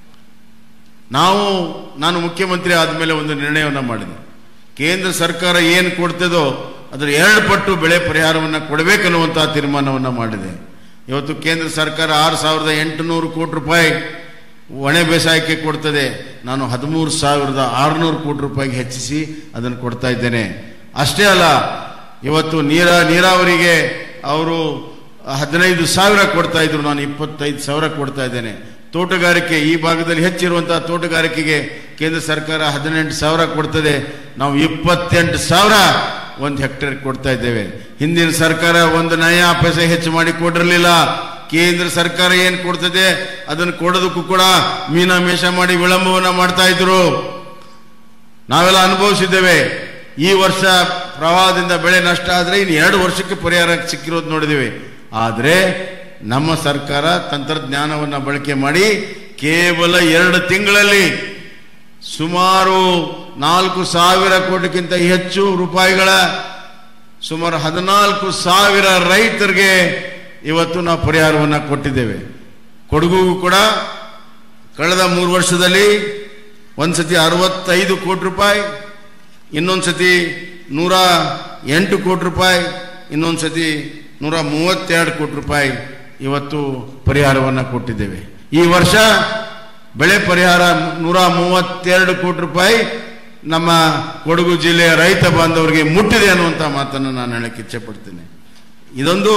ನಾವು ನಾನು ಮುಖ್ಯಮಂತ್ರಿ ಆದಮೇಲೆ ಒಂದು ನಿರ್ಣಯವನ್ನು ಮಾಡಿದೆ ಕೇಂದ್ರ ಸರ್ಕಾರ ಏನು ಕೊಡ್ತದೋ ಅದರ ಎರಡು ಪಟ್ಟು ಬೆಳೆ ಪರಿಹಾರವನ್ನು ಕೊಡಬೇಕನ್ನುವಂಥ ತೀರ್ಮಾನವನ್ನು ಮಾಡಿದೆ ಇವತ್ತು ಕೇಂದ್ರ ಸರ್ಕಾರ ಆರು ಸಾವಿರದ ಎಂಟುನೂರು ಕೋಟಿ ರೂಪಾಯಿ ಒಣ ಬೇಸಾಯಕ್ಕೆ ಕೊಡ್ತದೆ ನಾನು ಹದಿಮೂರು ಸಾವಿರದ ಆರುನೂರು ಕೋಟಿ ರೂಪಾಯಿಗೆ ಹೆಚ್ಚಿಸಿ ಅದನ್ನು ಕೊಡ್ತಾ ಇದ್ದೇನೆ ಅಷ್ಟೇ ಅಲ್ಲ ಇವತ್ತು ನೀರ ನೀರಾವರಿಗೆ ಅವರು ಹದಿನೈದು ಸಾವಿರ ಕೊಡ್ತಾ ಇದ್ರು ನಾನು ಇಪ್ಪತ್ತೈದು ಸಾವಿರ ಕೊಡ್ತಾ ಇದ್ದೇನೆ ತೋಟಗಾರಿಕೆ ಈ ಭಾಗದಲ್ಲಿ ಹೆಚ್ಚಿರುವಂತಹ ತೋಟಗಾರಿಕೆಗೆ ಕೇಂದ್ರ ಸರ್ಕಾರ ಹದಿನೆಂಟು ಸಾವಿರ ಕೊಡ್ತದೆ ನಾವು ಇಪ್ಪತ್ತೆಂಟು ಸಾವಿರ ಒಂದು ಹೆಕ್ಟೇರ್ ಕೊಡ್ತಾ ಇದ್ದೇವೆ ಹಿಂದಿನ ಸರ್ಕಾರ ಒಂದು ನಯ ಪೈಸೆ ಹೆಚ್ಚು ಮಾಡಿ ಕೊಡಿರಲಿಲ್ಲ ಕೇಂದ್ರ ಸರ್ಕಾರ ಏನು ಕೊಡ್ತದೆ ಅದನ್ನು ಕೊಡೋದಕ್ಕೂ ಕೂಡ ಮೀನಾಮೇಷ ಮಾಡಿ ವಿಳಂಬವನ್ನ ಮಾಡ್ತಾ ಇದ್ರು ನಾವೆಲ್ಲ ಅನುಭವಿಸಿದ್ದೇವೆ ಈ ವರ್ಷ ಪ್ರವಾಹದಿಂದ ಬೆಳೆ ನಷ್ಟ ಆದರೆ ಇನ್ನು ಎರಡು ವರ್ಷಕ್ಕೆ ಪರಿಹಾರ ಸಿಕ್ಕಿರೋದು ನೋಡಿದ್ದೇವೆ ಆದರೆ ನಮ್ಮ ಸರ್ಕಾರ ತಂತ್ರಜ್ಞಾನವನ್ನು ಬಳಕೆ ಮಾಡಿ ಕೇವಲ ಎರಡು ತಿಂಗಳಲ್ಲಿ ಸುಮಾರು ನಾಲ್ಕು ಸಾವಿರ ಕೋಟಿಗಿಂತ ಹೆಚ್ಚು ರೂಪಾಯಿಗಳ ಸುಮಾರು ಹದಿನಾಲ್ಕು ಸಾವಿರ ರೈತರಿಗೆ ಇವತ್ತು ನಾವು ಪರಿಹಾರವನ್ನು ಕೊಟ್ಟಿದ್ದೇವೆ ಕೊಡಗುಗೂ ಕೂಡ ಕಳೆದ ಮೂರು ವರ್ಷದಲ್ಲಿ ಒಂದ್ಸತಿ ಅರವತ್ತೈದು ಕೋಟಿ ರೂಪಾಯಿ ಇನ್ನೊಂದು ಸತಿ ನೂರ ಎಂಟು ಕೋಟಿ ರೂಪಾಯಿ ಇನ್ನೊಂದು ಸತಿ ನೂರ ಮೂವತ್ತೆರಡು ಕೋಟಿ ರೂಪಾಯಿ ಇವತ್ತು ಪರಿಹಾರವನ್ನು ಕೊಟ್ಟಿದ್ದೇವೆ ಈ ವರ್ಷ ಬೆಳೆ ಪರಿಹಾರ ನೂರ ಮೂವತ್ತೆರಡು ಕೋಟಿ ರೂಪಾಯಿ ನಮ್ಮ ಕೊಡಗು ಜಿಲ್ಲೆಯ ರೈತ ಬಾಂಧವರಿಗೆ ಮುಟ್ಟಿದೆ ಅನ್ನುವಂಥ ಮಾತನ್ನು ನಾನು ಹೇಳಕ್ಕೆ ಇಚ್ಛೆ ಪಡ್ತೇನೆ ಇದೊಂದು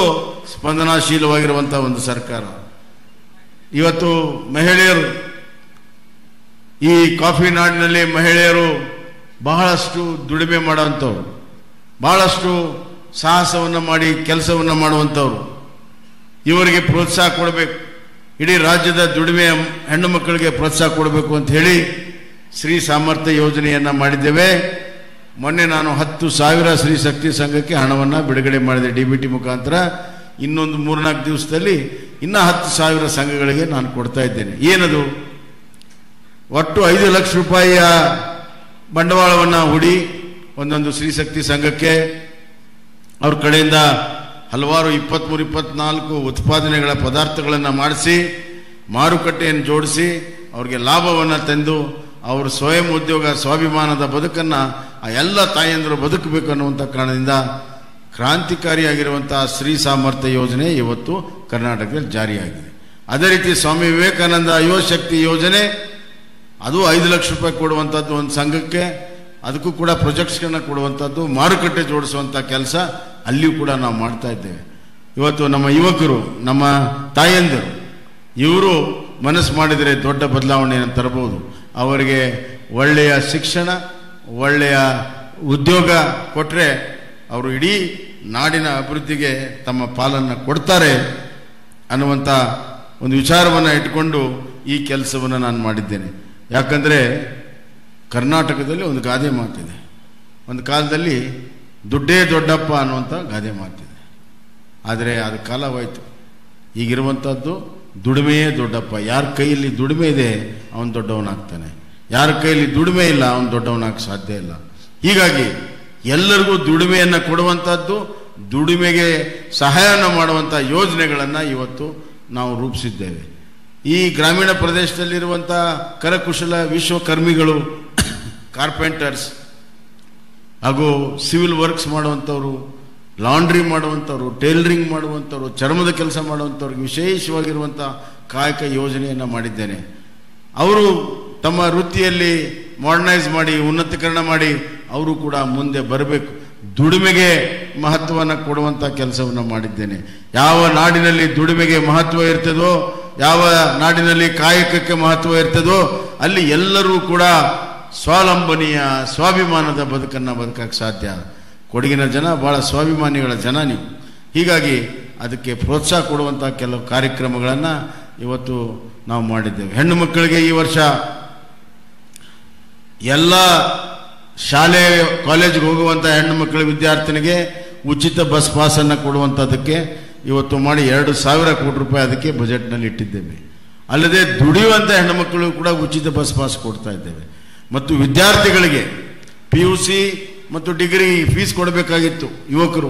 ಸ್ಪಂದನಾಶೀಲವಾಗಿರುವಂಥ ಒಂದು ಸರ್ಕಾರ ಇವತ್ತು ಮಹಿಳೆಯರು ಈ ಕಾಫಿ ನಾಡಿನಲ್ಲಿ ಮಹಿಳೆಯರು ಬಹಳಷ್ಟು ದುಡಿಮೆ ಮಾಡುವಂಥವ್ರು ಬಹಳಷ್ಟು ಸಾಹಸವನ್ನು ಮಾಡಿ ಕೆಲಸವನ್ನು ಮಾಡುವಂಥವ್ರು ಇವರಿಗೆ ಪ್ರೋತ್ಸಾಹ ಕೊಡಬೇಕು ಇಡೀ ರಾಜ್ಯದ ದುಡಿಮೆಯ ಹೆಣ್ಣು ಮಕ್ಕಳಿಗೆ ಪ್ರೋತ್ಸಾಹ ಕೊಡಬೇಕು ಅಂತ ಹೇಳಿ ಸ್ತ್ರೀ ಸಾಮರ್ಥ್ಯ ಯೋಜನೆಯನ್ನ ಮಾಡಿದ್ದೇವೆ ಮೊನ್ನೆ ನಾನು ಹತ್ತು ಸಾವಿರ ಸ್ತ್ರೀ ಶಕ್ತಿ ಸಂಘಕ್ಕೆ ಹಣವನ್ನು ಬಿಡುಗಡೆ ಮಾಡಿದೆ ಡಿ ಬಿ ಟಿ ಮುಖಾಂತರ ಇನ್ನೊಂದು ಮೂರ್ನಾಲ್ಕು ದಿವಸದಲ್ಲಿ ಇನ್ನ ಹತ್ತು ಸಾವಿರ ಸಂಘಗಳಿಗೆ ನಾನು ಕೊಡ್ತಾ ಇದ್ದೇನೆ ಏನದು ಒಟ್ಟು ಐದು ಲಕ್ಷ ರೂಪಾಯಿಯ ಬಂಡವಾಳವನ್ನು ಹೂಡಿ ಒಂದೊಂದು ಸ್ತ್ರೀಶಕ್ತಿ ಸಂಘಕ್ಕೆ ಅವ್ರ ಕಡೆಯಿಂದ ಹಲವಾರು ಇಪ್ಪತ್ತ್ಮೂರು ಇಪ್ಪತ್ನಾಲ್ಕು ಉತ್ಪಾದನೆಗಳ ಪದಾರ್ಥಗಳನ್ನು ಮಾಡಿಸಿ ಮಾರುಕಟ್ಟೆಯನ್ನು ಜೋಡಿಸಿ ಅವ್ರಿಗೆ ಲಾಭವನ್ನು ತಂದು ಅವರು ಸ್ವಯಂ ಉದ್ಯೋಗ ಸ್ವಾಭಿಮಾನದ ಬದುಕನ್ನು ಆ ಎಲ್ಲ ತಾಯಂದಿರು ಬದುಕಬೇಕು ಅನ್ನುವಂಥ ಕಾರಣದಿಂದ ಕ್ರಾಂತಿಕಾರಿಯಾಗಿರುವಂತಹ ಸ್ತ್ರೀ ಸಾಮರ್ಥ್ಯ ಯೋಜನೆ ಇವತ್ತು ಕರ್ನಾಟಕದಲ್ಲಿ ಜಾರಿಯಾಗಿದೆ ಅದೇ ರೀತಿ ಸ್ವಾಮಿ ವಿವೇಕಾನಂದ ಯುವ ಶಕ್ತಿ ಯೋಜನೆ ಅದು ಐದು ಲಕ್ಷ ರೂಪಾಯಿ ಕೊಡುವಂಥದ್ದು ಒಂದು ಸಂಘಕ್ಕೆ ಅದಕ್ಕೂ ಕೂಡ ಪ್ರೊಜೆಕ್ಟ್ಸ್ಗಳನ್ನ ಕೊಡುವಂಥದ್ದು ಮಾರುಕಟ್ಟೆ ಜೋಡಿಸುವಂಥ ಕೆಲಸ ಅಲ್ಲಿಯೂ ಕೂಡ ನಾವು ಮಾಡ್ತಾ ಇದ್ದೇವೆ ಇವತ್ತು ನಮ್ಮ ಯುವಕರು ನಮ್ಮ ತಾಯಂದಿರು ಇವರು ಮನಸ್ಸು ಮಾಡಿದರೆ ದೊಡ್ಡ ಬದಲಾವಣೆಯನ್ನು ತರಬಹುದು ಅವರಿಗೆ ಒಳ್ಳೆಯ ಶಿಕ್ಷಣ ಒಳ್ಳೆಯ ಉದ್ಯೋಗ ಕೊಟ್ಟರೆ ಅವರು ಇಡೀ ನಾಡಿನ ಅಭಿವೃದ್ಧಿಗೆ ತಮ್ಮ ಪಾಲನ್ನು ಕೊಡ್ತಾರೆ ಅನ್ನುವಂಥ ಒಂದು ವಿಚಾರವನ್ನು ಇಟ್ಕೊಂಡು ಈ ಕೆಲಸವನ್ನು ನಾನು ಮಾಡಿದ್ದೇನೆ ಯಾಕಂದರೆ ಕರ್ನಾಟಕದಲ್ಲಿ ಒಂದು ಗಾದೆ ಮಾತಿದೆ ಒಂದು ಕಾಲದಲ್ಲಿ ದುಡ್ಡೇ ದೊಡ್ಡಪ್ಪ ಅನ್ನುವಂಥ ಗಾದೆ ಮಾತಿದೆ ಆದರೆ ಅದು ಕಾಲವಾಯಿತು ಈಗಿರುವಂಥದ್ದು ದುಡಿಮೆಯೇ ದೊಡ್ಡಪ್ಪ ಯಾರ ಕೈಯಲ್ಲಿ ದುಡಿಮೆ ಇದೆ ಅವನು ದೊಡ್ಡವನಾಗ್ತಾನೆ ಯಾರ ಕೈಯಲ್ಲಿ ದುಡಿಮೆ ಇಲ್ಲ ಅವನು ದೊಡ್ಡವನಾಗ ಸಾಧ್ಯ ಇಲ್ಲ ಹೀಗಾಗಿ ಎಲ್ಲರಿಗೂ ದುಡಿಮೆಯನ್ನು ಕೊಡುವಂಥದ್ದು ದುಡಿಮೆಗೆ ಸಹಾಯವನ್ನು ಮಾಡುವಂಥ ಯೋಜನೆಗಳನ್ನು ಇವತ್ತು ನಾವು ರೂಪಿಸಿದ್ದೇವೆ ಈ ಗ್ರಾಮೀಣ ಪ್ರದೇಶದಲ್ಲಿರುವಂಥ ಕರಕುಶಲ ವಿಶ್ವಕರ್ಮಿಗಳು ಕಾರ್ಪೆಂಟರ್ಸ್ ಹಾಗೂ ಸಿವಿಲ್ ವರ್ಕ್ಸ್ ಮಾಡುವಂಥವ್ರು ಲಾಂಡ್ರಿ ಮಾಡುವಂಥವ್ರು ಟೈಲರಿಂಗ್ ಮಾಡುವಂಥವ್ರು ಚರ್ಮದ ಕೆಲಸ ಮಾಡುವಂಥವ್ರಿಗೆ ವಿಶೇಷವಾಗಿರುವಂಥ ಕಾಯಕ ಯೋಜನೆಯನ್ನು ಮಾಡಿದ್ದೇನೆ ಅವರು ತಮ್ಮ ವೃತ್ತಿಯಲ್ಲಿ ಮಾಡರ್ನೈಸ್ ಮಾಡಿ ಉನ್ನತೀಕರಣ ಮಾಡಿ ಅವರು ಕೂಡ ಮುಂದೆ ಬರಬೇಕು ದುಡಿಮೆಗೆ ಮಹತ್ವವನ್ನು ಕೊಡುವಂಥ ಕೆಲಸವನ್ನು ಮಾಡಿದ್ದೇನೆ ಯಾವ ನಾಡಿನಲ್ಲಿ ದುಡಿಮೆಗೆ ಮಹತ್ವ ಇರ್ತದೋ ಯಾವ ನಾಡಿನಲ್ಲಿ ಕಾಯಕಕ್ಕೆ ಮಹತ್ವ ಇರ್ತದೋ ಅಲ್ಲಿ ಎಲ್ಲರೂ ಕೂಡ ಸ್ವಾವಲಂಬನೆಯ ಸ್ವಾಭಿಮಾನದ ಬದುಕನ್ನು ಬದುಕಕ್ಕೆ ಸಾಧ್ಯ ಕೊಡಗಿನ ಜನ ಬಹಳ ಸ್ವಾಭಿಮಾನಿಗಳ ಜನ ನೀವು ಹೀಗಾಗಿ ಅದಕ್ಕೆ ಪ್ರೋತ್ಸಾಹ ಕೊಡುವಂಥ ಕೆಲವು ಕಾರ್ಯಕ್ರಮಗಳನ್ನು ಇವತ್ತು ನಾವು ಮಾಡಿದ್ದೇವೆ ಹೆಣ್ಣು ಮಕ್ಕಳಿಗೆ ಈ ವರ್ಷ ಎಲ್ಲ ಶಾಲೆ ಕಾಲೇಜ್ಗೆ ಹೋಗುವಂಥ ಹೆಣ್ಣು ಮಕ್ಕಳ ವಿದ್ಯಾರ್ಥಿನಿಗೆ ಉಚಿತ ಬಸ್ ಪಾಸನ್ನು ಕೊಡುವಂಥದ್ದಕ್ಕೆ ಇವತ್ತು ಮಾಡಿ ಎರಡು ಸಾವಿರ ಕೋಟಿ ರೂಪಾಯಿ ಅದಕ್ಕೆ ಬಜೆಟ್ನಲ್ಲಿ ಇಟ್ಟಿದ್ದೇವೆ ಅಲ್ಲದೆ ದುಡಿಯುವಂಥ ಹೆಣ್ಣು ಮಕ್ಕಳು ಕೂಡ ಉಚಿತ ಬಸ್ ಪಾಸ್ ಕೊಡ್ತಾ ಇದ್ದೇವೆ ಮತ್ತು ವಿದ್ಯಾರ್ಥಿಗಳಿಗೆ ಪಿ ಯು ಸಿ ಮತ್ತು ಡಿಗ್ರಿ ಫೀಸ್ ಕೊಡಬೇಕಾಗಿತ್ತು ಯುವಕರು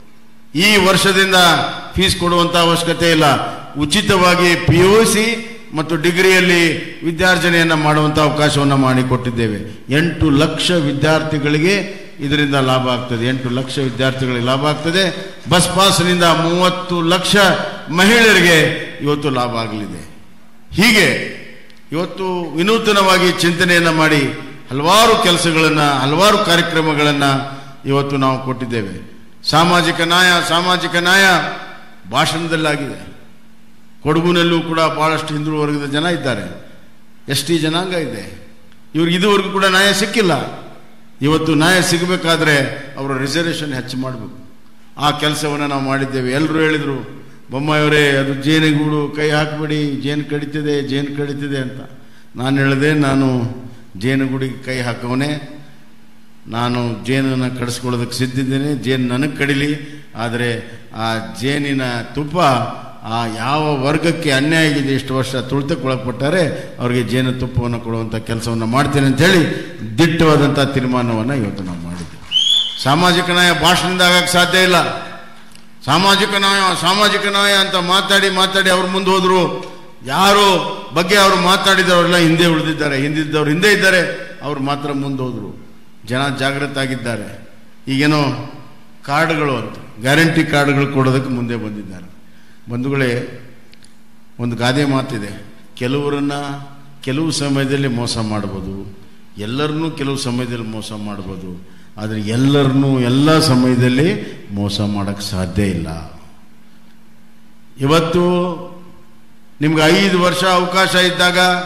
ಈ ವರ್ಷದಿಂದ ಫೀಸ್ ಕೊಡುವಂಥ ಅವಶ್ಯಕತೆ ಇಲ್ಲ ಉಚಿತವಾಗಿ ಪಿ ಯು ಸಿ ಮತ್ತು ಡಿಗ್ರಿಯಲ್ಲಿ ವಿದ್ಯಾರ್ಜನೆಯನ್ನು ಮಾಡುವಂಥ ಅವಕಾಶವನ್ನು ಮಾಡಿಕೊಟ್ಟಿದ್ದೇವೆ ಎಂಟು ಲಕ್ಷ ವಿದ್ಯಾರ್ಥಿಗಳಿಗೆ ಇದರಿಂದ ಲಾಭ ಆಗ್ತದೆ ಎಂಟು ಲಕ್ಷ ವಿದ್ಯಾರ್ಥಿಗಳಿಗೆ ಲಾಭ ಆಗ್ತದೆ ಬಸ್ ಪಾಸ್ನಿಂದ ಮೂವತ್ತು ಲಕ್ಷ ಮಹಿಳೆಯರಿಗೆ ಇವತ್ತು ಲಾಭ ಆಗಲಿದೆ ಹೀಗೆ ಇವತ್ತು ವಿನೂತನವಾಗಿ ಚಿಂತನೆಯನ್ನು ಮಾಡಿ ಹಲವಾರು ಕೆಲಸಗಳನ್ನು ಹಲವಾರು ಕಾರ್ಯಕ್ರಮಗಳನ್ನು ಇವತ್ತು ನಾವು ಕೊಟ್ಟಿದ್ದೇವೆ ಸಾಮಾಜಿಕ ನ್ಯಾಯ ಸಾಮಾಜಿಕ ನ್ಯಾಯ ಭಾಷಣದಲ್ಲಾಗಿದೆ ಕೊಡಗುನಲ್ಲೂ ಕೂಡ ಬಹಳಷ್ಟು ಹಿಂದುಳಿದ ವರ್ಗದ ಜನ ಇದ್ದಾರೆ ಎಸ್ ಟಿ ಜನಾಂಗ ಇದೆ ಇವ್ರಿಗೆ ಇದುವರೆಗೂ ಕೂಡ ನ್ಯಾಯ ಸಿಕ್ಕಿಲ್ಲ ಇವತ್ತು ನ್ಯಾಯ ಸಿಗಬೇಕಾದ್ರೆ ಅವರ ರಿಸರ್ವೇಷನ್ ಹೆಚ್ಚು ಮಾಡಬೇಕು ಆ ಕೆಲಸವನ್ನು ನಾವು ಮಾಡಿದ್ದೇವೆ ಎಲ್ಲರೂ ಹೇಳಿದರು ಬೊಮ್ಮಾಯವರೇ ಅದು ಜೇನಿಗೂಡು ಕೈ ಹಾಕಬೇಡಿ ಜೇನು ಕಡಿತಿದೆ ಜೇನು ಕಡಿತಿದೆ ಅಂತ ನಾನು ಹೇಳಿದೆ ನಾನು ಜೇನುಗೂಡಿಗೆ ಕೈ ಹಾಕವನೇ ನಾನು ಜೇನನ್ನು ಕಡಿಸ್ಕೊಳ್ಳೋದಕ್ಕೆ ಸಿದ್ಧಿದ್ದೇನೆ ಜೇನು ನನಗೆ ಕಡಿಲಿ ಆದರೆ ಆ ಜೇನಿನ ತುಪ್ಪ ಆ ಯಾವ ವರ್ಗಕ್ಕೆ ಅನ್ಯಾಯ ಆಗಿದೆ ಇಷ್ಟು ವರ್ಷ ತುಳಿತಕ್ಕೊಳಪಟ್ಟಾರೆ ಅವರಿಗೆ ಜೇನು ತುಪ್ಪವನ್ನು ಕೊಡುವಂಥ ಕೆಲಸವನ್ನು ಮಾಡ್ತೇನೆ ಅಂತೇಳಿ ದಿಟ್ಟವಾದಂಥ ತೀರ್ಮಾನವನ್ನು ಇವತ್ತು ನಾವು ಮಾಡಿದ್ದೇವೆ ಸಾಮಾಜಿಕ ನ್ಯಾಯ ಭಾಷಣದಿಂದ ಆಗಕ್ಕೆ ಸಾಧ್ಯ ಇಲ್ಲ ಸಾಮಾಜಿಕ ನ್ಯಾಯ ಸಾಮಾಜಿಕ ನ್ಯಾಯ ಅಂತ ಮಾತಾಡಿ ಮಾತಾಡಿ ಅವ್ರು ಮುಂದೆ ಹೋದ್ರು ಯಾರು ಬಗ್ಗೆ ಅವರು ಮಾತಾಡಿದವರೆಲ್ಲ ಹಿಂದೆ ಉಳಿದಿದ್ದಾರೆ ಹಿಂದಿದ್ದವ್ರು ಹಿಂದೆ ಇದ್ದಾರೆ ಅವ್ರು ಮಾತ್ರ ಮುಂದೆ ಹೋದ್ರು ಜನ ಜಾಗೃತ ಆಗಿದ್ದಾರೆ ಈಗೇನೋ ಕಾರ್ಡ್ಗಳು ಅಂತ ಗ್ಯಾರಂಟಿ ಕಾರ್ಡ್ಗಳು ಕೊಡೋದಕ್ಕೆ ಮುಂದೆ ಬಂದಿದ್ದಾರೆ ಬಂಧುಗಳೇ ಒಂದು ಗಾದೆ ಮಾತಿದೆ ಕೆಲವರನ್ನ ಕೆಲವು ಸಮಯದಲ್ಲಿ ಮೋಸ ಮಾಡ್ಬೋದು ಎಲ್ಲರನ್ನೂ ಕೆಲವು ಸಮಯದಲ್ಲಿ ಮೋಸ ಮಾಡ್ಬೋದು ಆದರೆ ಎಲ್ಲರನ್ನೂ ಎಲ್ಲ ಸಮಯದಲ್ಲಿ ಮೋಸ ಮಾಡೋಕ್ಕೆ ಸಾಧ್ಯ ಇಲ್ಲ ಇವತ್ತು ನಿಮ್ಗೆ ಐದು ವರ್ಷ ಅವಕಾಶ ಇದ್ದಾಗ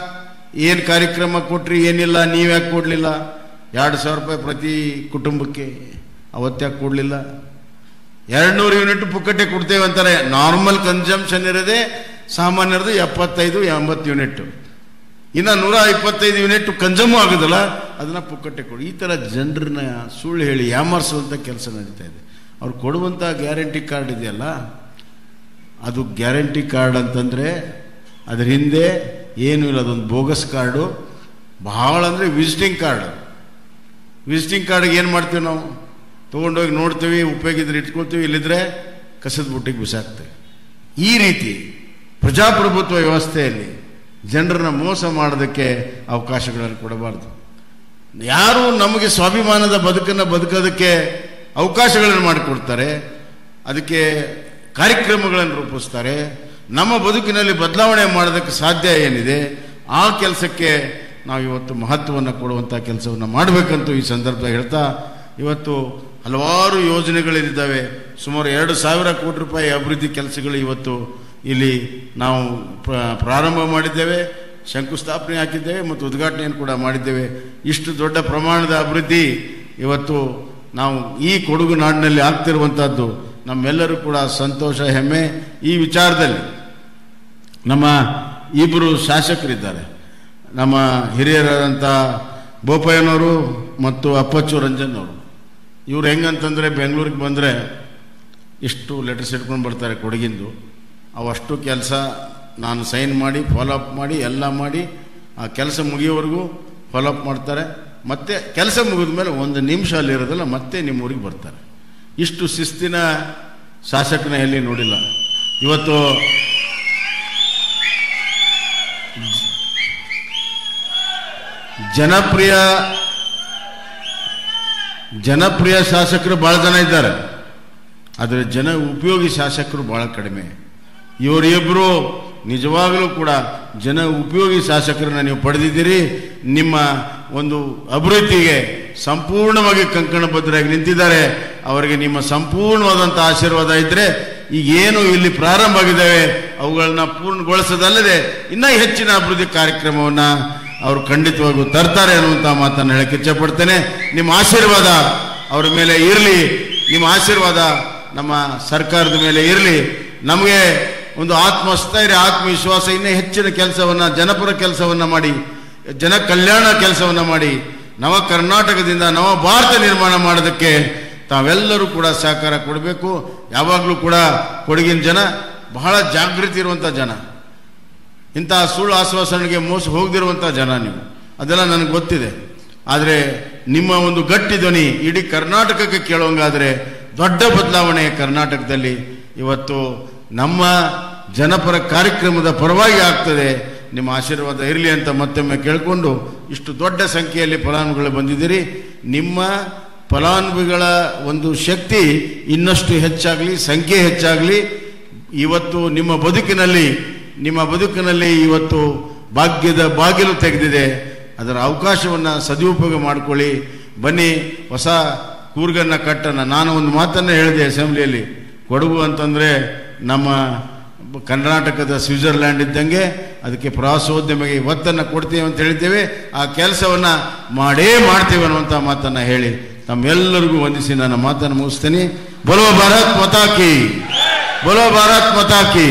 ಏನು ಕಾರ್ಯಕ್ರಮ ಕೊಟ್ರಿ ಏನಿಲ್ಲ ನೀವ್ಯಾಕೆ ಕೊಡಲಿಲ್ಲ ಎರಡು ಸಾವಿರ ರೂಪಾಯಿ ಪ್ರತಿ ಕುಟುಂಬಕ್ಕೆ ಅವತ್ತ್ಯಾಕೆ ಕೊಡಲಿಲ್ಲ ಎರಡು ನೂರು ಯೂನಿಟ್ ಪುಕ್ಕಟ್ಟೆ ಕೊಡ್ತೇವೆ ಅಂತಾರೆ ನಾರ್ಮಲ್ ಕನ್ಸಂಪ್ಷನ್ ಇರೋದೇ ಸಾಮಾನ್ಯರದು ಎಪ್ಪತ್ತೈದು ಎಂಬತ್ತು ಯೂನಿಟ್ ಇನ್ನು ನೂರ ಇಪ್ಪತ್ತೈದು ಯೂನಿಟ್ ಕನ್ಸಮ್ ಆಗೋದಲ್ಲ ಅದನ್ನ ಪುಕ್ಕಟ್ಟೆ ಕೊಡಿ ಈ ಥರ ಜನರನ್ನ ಸುಳ್ಳು ಹೇಳಿ ಯಾಮರ್ಸುವಂಥ ಕೆಲಸ ನಡೀತಾ ಇದೆ ಅವ್ರು ಕೊಡುವಂಥ ಗ್ಯಾರಂಟಿ ಕಾರ್ಡ್ ಇದೆಯಲ್ಲ ಅದು ಗ್ಯಾರಂಟಿ ಕಾರ್ಡ್ ಅಂತಂದರೆ ಅದ್ರ ಹಿಂದೆ ಏನೂ ಇಲ್ಲ ಅದೊಂದು ಬೋಗಸ್ ಕಾರ್ಡು ಭಾಳ ಅಂದರೆ ವಿಸಿಟಿಂಗ್ ಕಾರ್ಡ್ ವಿಸಿಟಿಂಗ್ ಕಾರ್ಡ್ಗೆ ಏನು ಮಾಡ್ತೀವಿ ನಾವು ತೊಗೊಂಡೋಗಿ ನೋಡ್ತೀವಿ ಉಪಯೋಗಿದ್ರೆ ಇಟ್ಕೊಳ್ತೀವಿ ಇಲ್ಲಿದ್ರೆ ಕಸದ ಬುಟ್ಟಿಗೆ ಬಿಸಾಕ್ತೇವೆ ಈ ರೀತಿ ಪ್ರಜಾಪ್ರಭುತ್ವ ವ್ಯವಸ್ಥೆಯಲ್ಲಿ ಜನರನ್ನ ಮೋಸ ಮಾಡೋದಕ್ಕೆ ಅವಕಾಶಗಳನ್ನು ಕೊಡಬಾರ್ದು ಯಾರು ನಮಗೆ ಸ್ವಾಭಿಮಾನದ ಬದುಕನ್ನು ಬದುಕೋದಕ್ಕೆ ಅವಕಾಶಗಳನ್ನು ಮಾಡಿಕೊಡ್ತಾರೆ ಅದಕ್ಕೆ ಕಾರ್ಯಕ್ರಮಗಳನ್ನು ರೂಪಿಸ್ತಾರೆ ನಮ್ಮ ಬದುಕಿನಲ್ಲಿ ಬದಲಾವಣೆ ಮಾಡೋದಕ್ಕೆ ಸಾಧ್ಯ ಏನಿದೆ ಆ ಕೆಲಸಕ್ಕೆ ನಾವು ಇವತ್ತು ಮಹತ್ವವನ್ನು ಕೊಡುವಂಥ ಕೆಲಸವನ್ನು ಮಾಡಬೇಕಂತೂ ಈ ಸಂದರ್ಭದಲ್ಲಿ ಹೇಳ್ತಾ ಇವತ್ತು ಹಲವಾರು ಯೋಜನೆಗಳಿದ್ದಾವೆ ಸುಮಾರು ಎರಡು ಸಾವಿರ ಕೋಟಿ ರೂಪಾಯಿ ಅಭಿವೃದ್ಧಿ ಕೆಲಸಗಳು ಇವತ್ತು ಇಲ್ಲಿ ನಾವು ಪ್ರ- ಪ್ರಾರಂಭ ಮಾಡಿದ್ದೇವೆ ಶಂಕುಸ್ಥಾಪನೆ ಹಾಕಿದ್ದೇವೆ ಮತ್ತು ಉದ್ಘಾಟನೆಯನ್ನು ಕೂಡ ಮಾಡಿದ್ದೇವೆ ಇಷ್ಟು ದೊಡ್ಡ ಪ್ರಮಾಣದ ಅಭಿವೃದ್ಧಿ ಇವತ್ತು ನಾವು ಈ ಕೊಡಗು ನಾಡಿನಲ್ಲಿ ಆಗ್ತಿರುವಂಥದ್ದು ನಮ್ಮೆಲ್ಲರೂ ಕೂಡ ಸಂತೋಷ ಹೆಮ್ಮೆ ಈ ವಿಚಾರದಲ್ಲಿ ನಮ್ಮ ಇಬ್ಬರು ಶಾಸಕರಿದ್ದಾರೆ ನಮ್ಮ ಹಿರಿಯರಾದಂಥ ಬೋಪಯ್ಯನವರು ಮತ್ತು ಅಪ್ಪಚ್ಚು ರಂಜನ್ ಅವರು ಇವ್ರು ಹೆಂಗಂತಂದರೆ ಬೆಂಗಳೂರಿಗೆ ಬಂದರೆ ಇಷ್ಟು ಲೆಟರ್ಸ್ ಇಟ್ಕೊಂಡು ಬರ್ತಾರೆ ಕೊಡಗಿಂದು ಅವಷ್ಟು ಕೆಲಸ ನಾನು ಸೈನ್ ಮಾಡಿ ಫಾಲೋಅಪ್ ಮಾಡಿ ಎಲ್ಲ ಮಾಡಿ ಆ ಕೆಲಸ ಮುಗಿಯೋವರೆಗೂ ಫಾಲೋಅಪ್ ಮಾಡ್ತಾರೆ ಮತ್ತೆ ಕೆಲಸ ಮುಗಿದ ಮೇಲೆ ಒಂದು ನಿಮಿಷ ಅಲ್ಲಿ ಇರೋದಿಲ್ಲ ಮತ್ತೆ ನಿಮ್ಮ ಊರಿಗೆ ಬರ್ತಾರೆ ಇಷ್ಟು ಶಿಸ್ತಿನ ಶಾಸಕನ ಎಲ್ಲಿ ನೋಡಿಲ್ಲ ಇವತ್ತು ಜನಪ್ರಿಯ ಜನಪ್ರಿಯ ಶಾಸಕರು ಭಾಳ ಜನ ಇದ್ದಾರೆ ಆದರೆ ಜನ ಉಪಯೋಗಿ ಶಾಸಕರು ಭಾಳ ಕಡಿಮೆ ಇವರಿಬ್ಬರು ನಿಜವಾಗಲೂ ಕೂಡ ಜನ ಉಪಯೋಗಿ ಶಾಸಕರನ್ನ ನೀವು ಪಡೆದಿದ್ದೀರಿ ನಿಮ್ಮ ಒಂದು ಅಭಿವೃದ್ಧಿಗೆ ಸಂಪೂರ್ಣವಾಗಿ ಕಂಕಣಬದ್ಧರಾಗಿ ನಿಂತಿದ್ದಾರೆ ಅವರಿಗೆ ನಿಮ್ಮ ಸಂಪೂರ್ಣವಾದಂಥ ಆಶೀರ್ವಾದ ಇದ್ದರೆ ಈಗ ಏನು ಇಲ್ಲಿ ಪ್ರಾರಂಭ ಆಗಿದ್ದಾವೆ ಅವುಗಳನ್ನ ಪೂರ್ಣಗೊಳಿಸೋದಲ್ಲದೆ ಇನ್ನೂ ಹೆಚ್ಚಿನ ಅಭಿವೃದ್ಧಿ ಕಾರ್ಯಕ್ರಮವನ್ನು ಅವರು ಖಂಡಿತವಾಗೂ ತರ್ತಾರೆ ಅನ್ನುವಂಥ ಮಾತನ್ನು ಹೇಳಕ್ಕೆ ಇಚ್ಛಪಡ್ತೇನೆ ನಿಮ್ಮ ಆಶೀರ್ವಾದ ಅವರ ಮೇಲೆ ಇರಲಿ ನಿಮ್ಮ ಆಶೀರ್ವಾದ ನಮ್ಮ ಸರ್ಕಾರದ ಮೇಲೆ ಇರಲಿ ನಮಗೆ ಒಂದು ಆತ್ಮಸ್ಥೈರ್ಯ ಆತ್ಮವಿಶ್ವಾಸ ಇನ್ನೂ ಹೆಚ್ಚಿನ ಕೆಲಸವನ್ನು ಜನಪರ ಕೆಲಸವನ್ನು ಮಾಡಿ ಜನ ಕಲ್ಯಾಣ ಕೆಲಸವನ್ನು ಮಾಡಿ ನವ ಕರ್ನಾಟಕದಿಂದ ನವ ಭಾರತ ನಿರ್ಮಾಣ ಮಾಡೋದಕ್ಕೆ ತಾವೆಲ್ಲರೂ ಕೂಡ ಸಹಕಾರ ಕೊಡಬೇಕು ಯಾವಾಗಲೂ ಕೂಡ ಕೊಡಗಿನ ಜನ ಬಹಳ ಜಾಗೃತಿ ಇರುವಂಥ ಜನ ಇಂತಹ ಸುಳ್ಳು ಆಶ್ವಾಸನೆಗೆ ಮೋಸ ಹೋಗದಿರುವಂಥ ಜನ ನೀವು ಅದೆಲ್ಲ ನನಗೆ ಗೊತ್ತಿದೆ ಆದರೆ ನಿಮ್ಮ ಒಂದು ಗಟ್ಟಿ ಧ್ವನಿ ಇಡೀ ಕರ್ನಾಟಕಕ್ಕೆ ಕೇಳೋಂಗಾದರೆ ದೊಡ್ಡ ಬದಲಾವಣೆ ಕರ್ನಾಟಕದಲ್ಲಿ ಇವತ್ತು ನಮ್ಮ ಜನಪರ ಕಾರ್ಯಕ್ರಮದ ಪರವಾಗಿ ಆಗ್ತದೆ ನಿಮ್ಮ ಆಶೀರ್ವಾದ ಇರಲಿ ಅಂತ ಮತ್ತೊಮ್ಮೆ ಕೇಳಿಕೊಂಡು ಇಷ್ಟು ದೊಡ್ಡ ಸಂಖ್ಯೆಯಲ್ಲಿ ಫಲಾನುಭವಿಗಳು ಬಂದಿದ್ದೀರಿ ನಿಮ್ಮ ಫಲಾನುಭವಿಗಳ ಒಂದು ಶಕ್ತಿ ಇನ್ನಷ್ಟು ಹೆಚ್ಚಾಗಲಿ ಸಂಖ್ಯೆ ಹೆಚ್ಚಾಗಲಿ ಇವತ್ತು ನಿಮ್ಮ ಬದುಕಿನಲ್ಲಿ ನಿಮ್ಮ ಬದುಕಿನಲ್ಲಿ ಇವತ್ತು ಭಾಗ್ಯದ ಬಾಗಿಲು ತೆಗೆದಿದೆ ಅದರ ಅವಕಾಶವನ್ನು ಸದುಪಯೋಗ ಮಾಡಿಕೊಳ್ಳಿ ಬನ್ನಿ ಹೊಸ ಕೂರ್ಗನ್ನ ಕಟ್ಟನ ನಾನು ಒಂದು ಮಾತನ್ನು ಹೇಳಿದೆ ಅಸೆಂಬ್ಲಿಯಲ್ಲಿ ಕೊಡಗು ಅಂತಂದರೆ ನಮ್ಮ ಕರ್ನಾಟಕದ ಸ್ವಿಟ್ಜರ್ಲ್ಯಾಂಡ್ ಇದ್ದಂಗೆ ಅದಕ್ಕೆ ಪ್ರವಾಸೋದ್ಯಮಿಗೆ ಒತ್ತನ್ನು ಕೊಡ್ತೀವಿ ಅಂತ ಹೇಳಿದ್ದೇವೆ ಆ ಕೆಲಸವನ್ನು ಮಾಡೇ ಮಾಡ್ತೀವಿ ಅನ್ನುವಂಥ ಮಾತನ್ನು ಹೇಳಿ ತಮ್ಮೆಲ್ಲರಿಗೂ ವಂದಿಸಿ ನನ್ನ ಮಾತನ್ನು ಮುಗಿಸ್ತೀನಿ ಬಲೋ ಭಾರತ್ ಮತಾಕಿ ಬಲೋ ಭಾರತ್ ಮತಾಕಿ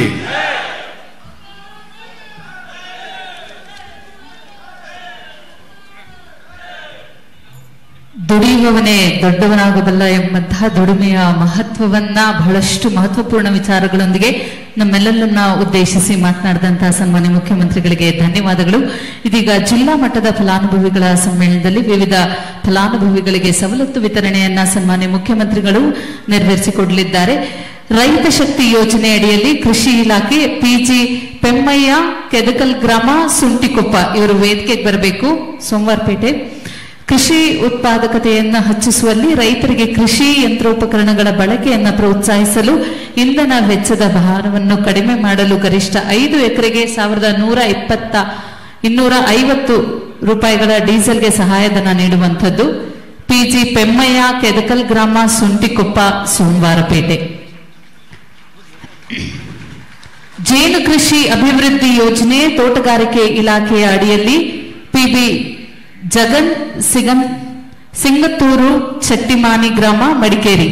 ದುಡಿಯುವವನೇ ದೊಡ್ಡವನಾಗಬಲ್ಲ ಎಂಬಂತಹ ದುಡಿಮೆಯ ಮಹತ್ವವನ್ನ ಬಹಳಷ್ಟು ಮಹತ್ವಪೂರ್ಣ ವಿಚಾರಗಳೊಂದಿಗೆ ನಮ್ಮೆಲ್ಲರನ್ನ ಉದ್ದೇಶಿಸಿ ಮಾತನಾಡಿದಂತಹ ಸನ್ಮಾನ್ಯ ಮುಖ್ಯಮಂತ್ರಿಗಳಿಗೆ ಧನ್ಯವಾದಗಳು ಇದೀಗ ಜಿಲ್ಲಾ ಮಟ್ಟದ ಫಲಾನುಭವಿಗಳ ಸಮ್ಮೇಳನದಲ್ಲಿ ವಿವಿಧ ಫಲಾನುಭವಿಗಳಿಗೆ ಸವಲತ್ತು ವಿತರಣೆಯನ್ನ ಸನ್ಮಾನ್ಯ ಮುಖ್ಯಮಂತ್ರಿಗಳು ನೆರವೇರಿಸಿಕೊಡಲಿದ್ದಾರೆ ರೈತ ಶಕ್ತಿ ಯೋಜನೆ ಅಡಿಯಲ್ಲಿ ಕೃಷಿ ಇಲಾಖೆ ಪಿಜಿ ಪೆಮ್ಮಯ್ಯ ಕೆದಕಲ್ ಗ್ರಾಮ ಸುಂಟಿಕೊಪ್ಪ ಇವರು ವೇದಿಕೆಗೆ ಬರಬೇಕು ಸೋಮವಾರಪೇಟೆ ಕೃಷಿ ಉತ್ಪಾದಕತೆಯನ್ನು ಹೆಚ್ಚಿಸುವಲ್ಲಿ ರೈತರಿಗೆ ಕೃಷಿ ಯಂತ್ರೋಪಕರಣಗಳ ಬಳಕೆಯನ್ನು ಪ್ರೋತ್ಸಾಹಿಸಲು ಇಂಧನ ವೆಚ್ಚದ ಭಾರವನ್ನು ಕಡಿಮೆ ಮಾಡಲು ಗರಿಷ್ಠ ಐದು ಎಕರೆಗೆ ಸಾವಿರದ ನೂರ ಇಪ್ಪತ್ತ ಇನ್ನೂರ ಐವತ್ತು ರೂಪಾಯಿಗಳ ಡೀಸೆಲ್ಗೆ ಸಹಾಯಧನ ನೀಡುವಂಥದ್ದು ಪಿಜಿ ಪೆಮ್ಮಯ್ಯ ಕೆದಕಲ್ ಗ್ರಾಮ ಸುಂಟಿಕೊಪ್ಪ ಸೋಮವಾರಪೇಟೆ ಜೇನು ಕೃಷಿ ಅಭಿವೃದ್ಧಿ ಯೋಜನೆ ತೋಟಗಾರಿಕೆ ಇಲಾಖೆಯ ಅಡಿಯಲ್ಲಿ ಪಿಬಿ ಜಗನ್ ಸಿಗನ್ ಸಿಂಗತ್ತೂರು ಚಟ್ಟಿಮಾನಿ ಗ್ರಾಮ ಮಡಿಕೇರಿ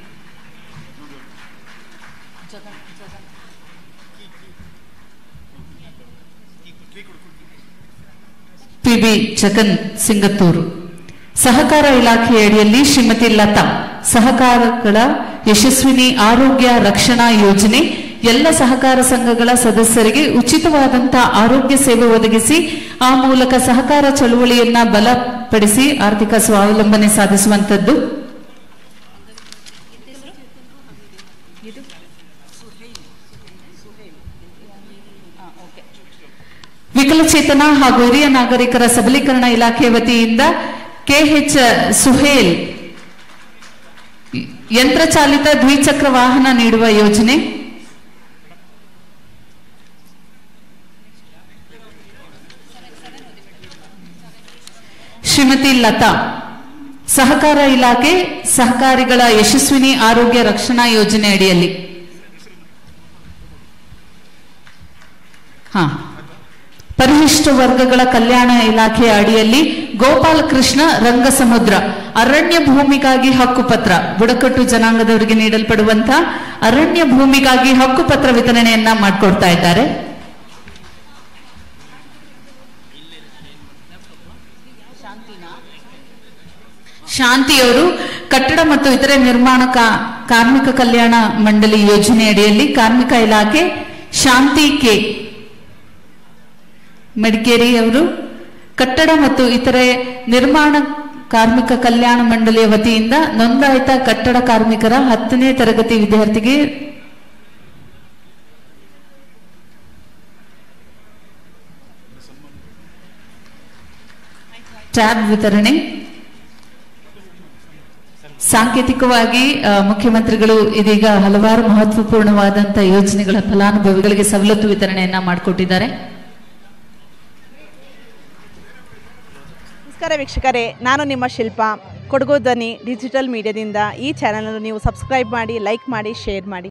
ಪಿಬಿ ಜಗನ್ ಸಿಂಗತ್ತೂರು ಸಹಕಾರ ಇಲಾಖೆಯ ಅಡಿಯಲ್ಲಿ ಶ್ರೀಮತಿ ಲತಾ ಸಹಕಾರಗಳ ಯಶಸ್ವಿನಿ ಆರೋಗ್ಯ ರಕ್ಷಣಾ ಯೋಜನೆ ಎಲ್ಲ ಸಹಕಾರ ಸಂಘಗಳ ಸದಸ್ಯರಿಗೆ ಉಚಿತವಾದಂತಹ ಆರೋಗ್ಯ ಸೇವೆ ಒದಗಿಸಿ ಆ ಮೂಲಕ ಸಹಕಾರ ಚಳುವಳಿಯನ್ನ ಬಲಪಡಿಸಿ ಆರ್ಥಿಕ ಸ್ವಾವಲಂಬನೆ ಸಾಧಿಸುವಂತದ್ದು ವಿಕಲಚೇತನ ಹಾಗೂ ಹಿರಿಯ ನಾಗರಿಕರ ಸಬಲೀಕರಣ ಇಲಾಖೆ ವತಿಯಿಂದ ಕೆಎಚ್ ಸುಹೇಲ್ ಯಂತ್ರಚಾಲಿತ ದ್ವಿಚಕ್ರ ವಾಹನ ನೀಡುವ ಯೋಜನೆ ಶ್ರೀಮತಿ ಲತಾ ಸಹಕಾರ ಇಲಾಖೆ ಸಹಕಾರಿಗಳ ಯಶಸ್ವಿನಿ ಆರೋಗ್ಯ ರಕ್ಷಣಾ ಯೋಜನೆ ಅಡಿಯಲ್ಲಿ ಹಾ ಪರಿಶಿಷ್ಟ ವರ್ಗಗಳ ಕಲ್ಯಾಣ ಇಲಾಖೆಯ ಅಡಿಯಲ್ಲಿ ಗೋಪಾಲಕೃಷ್ಣ ರಂಗಸಮುದ್ರ ಅರಣ್ಯ ಭೂಮಿಗಾಗಿ ಹಕ್ಕುಪತ್ರ ಬುಡಕಟ್ಟು ಜನಾಂಗದವರಿಗೆ ನೀಡಲ್ಪಡುವಂತಹ ಅರಣ್ಯ ಭೂಮಿಗಾಗಿ ಹಕ್ಕುಪತ್ರ ವಿತರಣೆಯನ್ನ ಮಾಡಿಕೊಡ್ತಾ ಇದ್ದಾರೆ ಶಾಂತಿಯವರು ಕಟ್ಟಡ ಮತ್ತು ಇತರೆ ನಿರ್ಮಾಣ ಕಾ- ಕಾರ್ಮಿಕ ಕಲ್ಯಾಣ ಮಂಡಳಿ ಯೋಜನೆ ಅಡಿಯಲ್ಲಿ ಕಾರ್ಮಿಕ ಇಲಾಖೆ ಶಾಂತಿ ಕೆ ಮಡಿಕೇರಿ ಅವರು ಕಟ್ಟಡ ಮತ್ತು ಇತರೆ ನಿರ್ಮಾಣ ಕಾರ್ಮಿಕ ಕಲ್ಯಾಣ ಮಂಡಳಿಯ ವತಿಯಿಂದ ನೋಂದಾಯಿತ ಕಟ್ಟಡ ಕಾರ್ಮಿಕರ ಹತ್ತನೇ ತರಗತಿ ವಿದ್ಯಾರ್ಥಿಗೆ ಟ್ಯಾಬ್ ವಿತರಣೆ ಸಾಂಕೇತಿಕವಾಗಿ ಆ, ಮುಖ್ಯಮಂತ್ರಿಗಳು ಇದೀಗ ಹಲವಾರು ಮಹತ್ವಪೂರ್ಣವಾದಂತಹ ಯೋಜನೆಗಳ ಫಲಾನುಭವಿಗಳಿಗೆ ಸವಲತ್ತು ವಿತರಣೆಯನ್ನ ಮಾಡಿಕೊಟ್ಟಿದ್ದಾರೆ ನಮಸ್ಕಾರ ವೀಕ್ಷಕರೇ ನಾನು ನಿಮ್ಮ ಶಿಲ್ಪ ಕೊಡಗು ಧ್ವನಿ ಡಿಜಿಟಲ್ ಮೀಡಿಯಾದಿಂದ ಈ ಚಾನಲನ್ನು ನೀವು ಸಬ್ಸ್ಕ್ರೈಬ್ ಮಾಡಿ ಲೈಕ್ ಮಾಡಿ ಶೇರ್ ಮಾಡಿ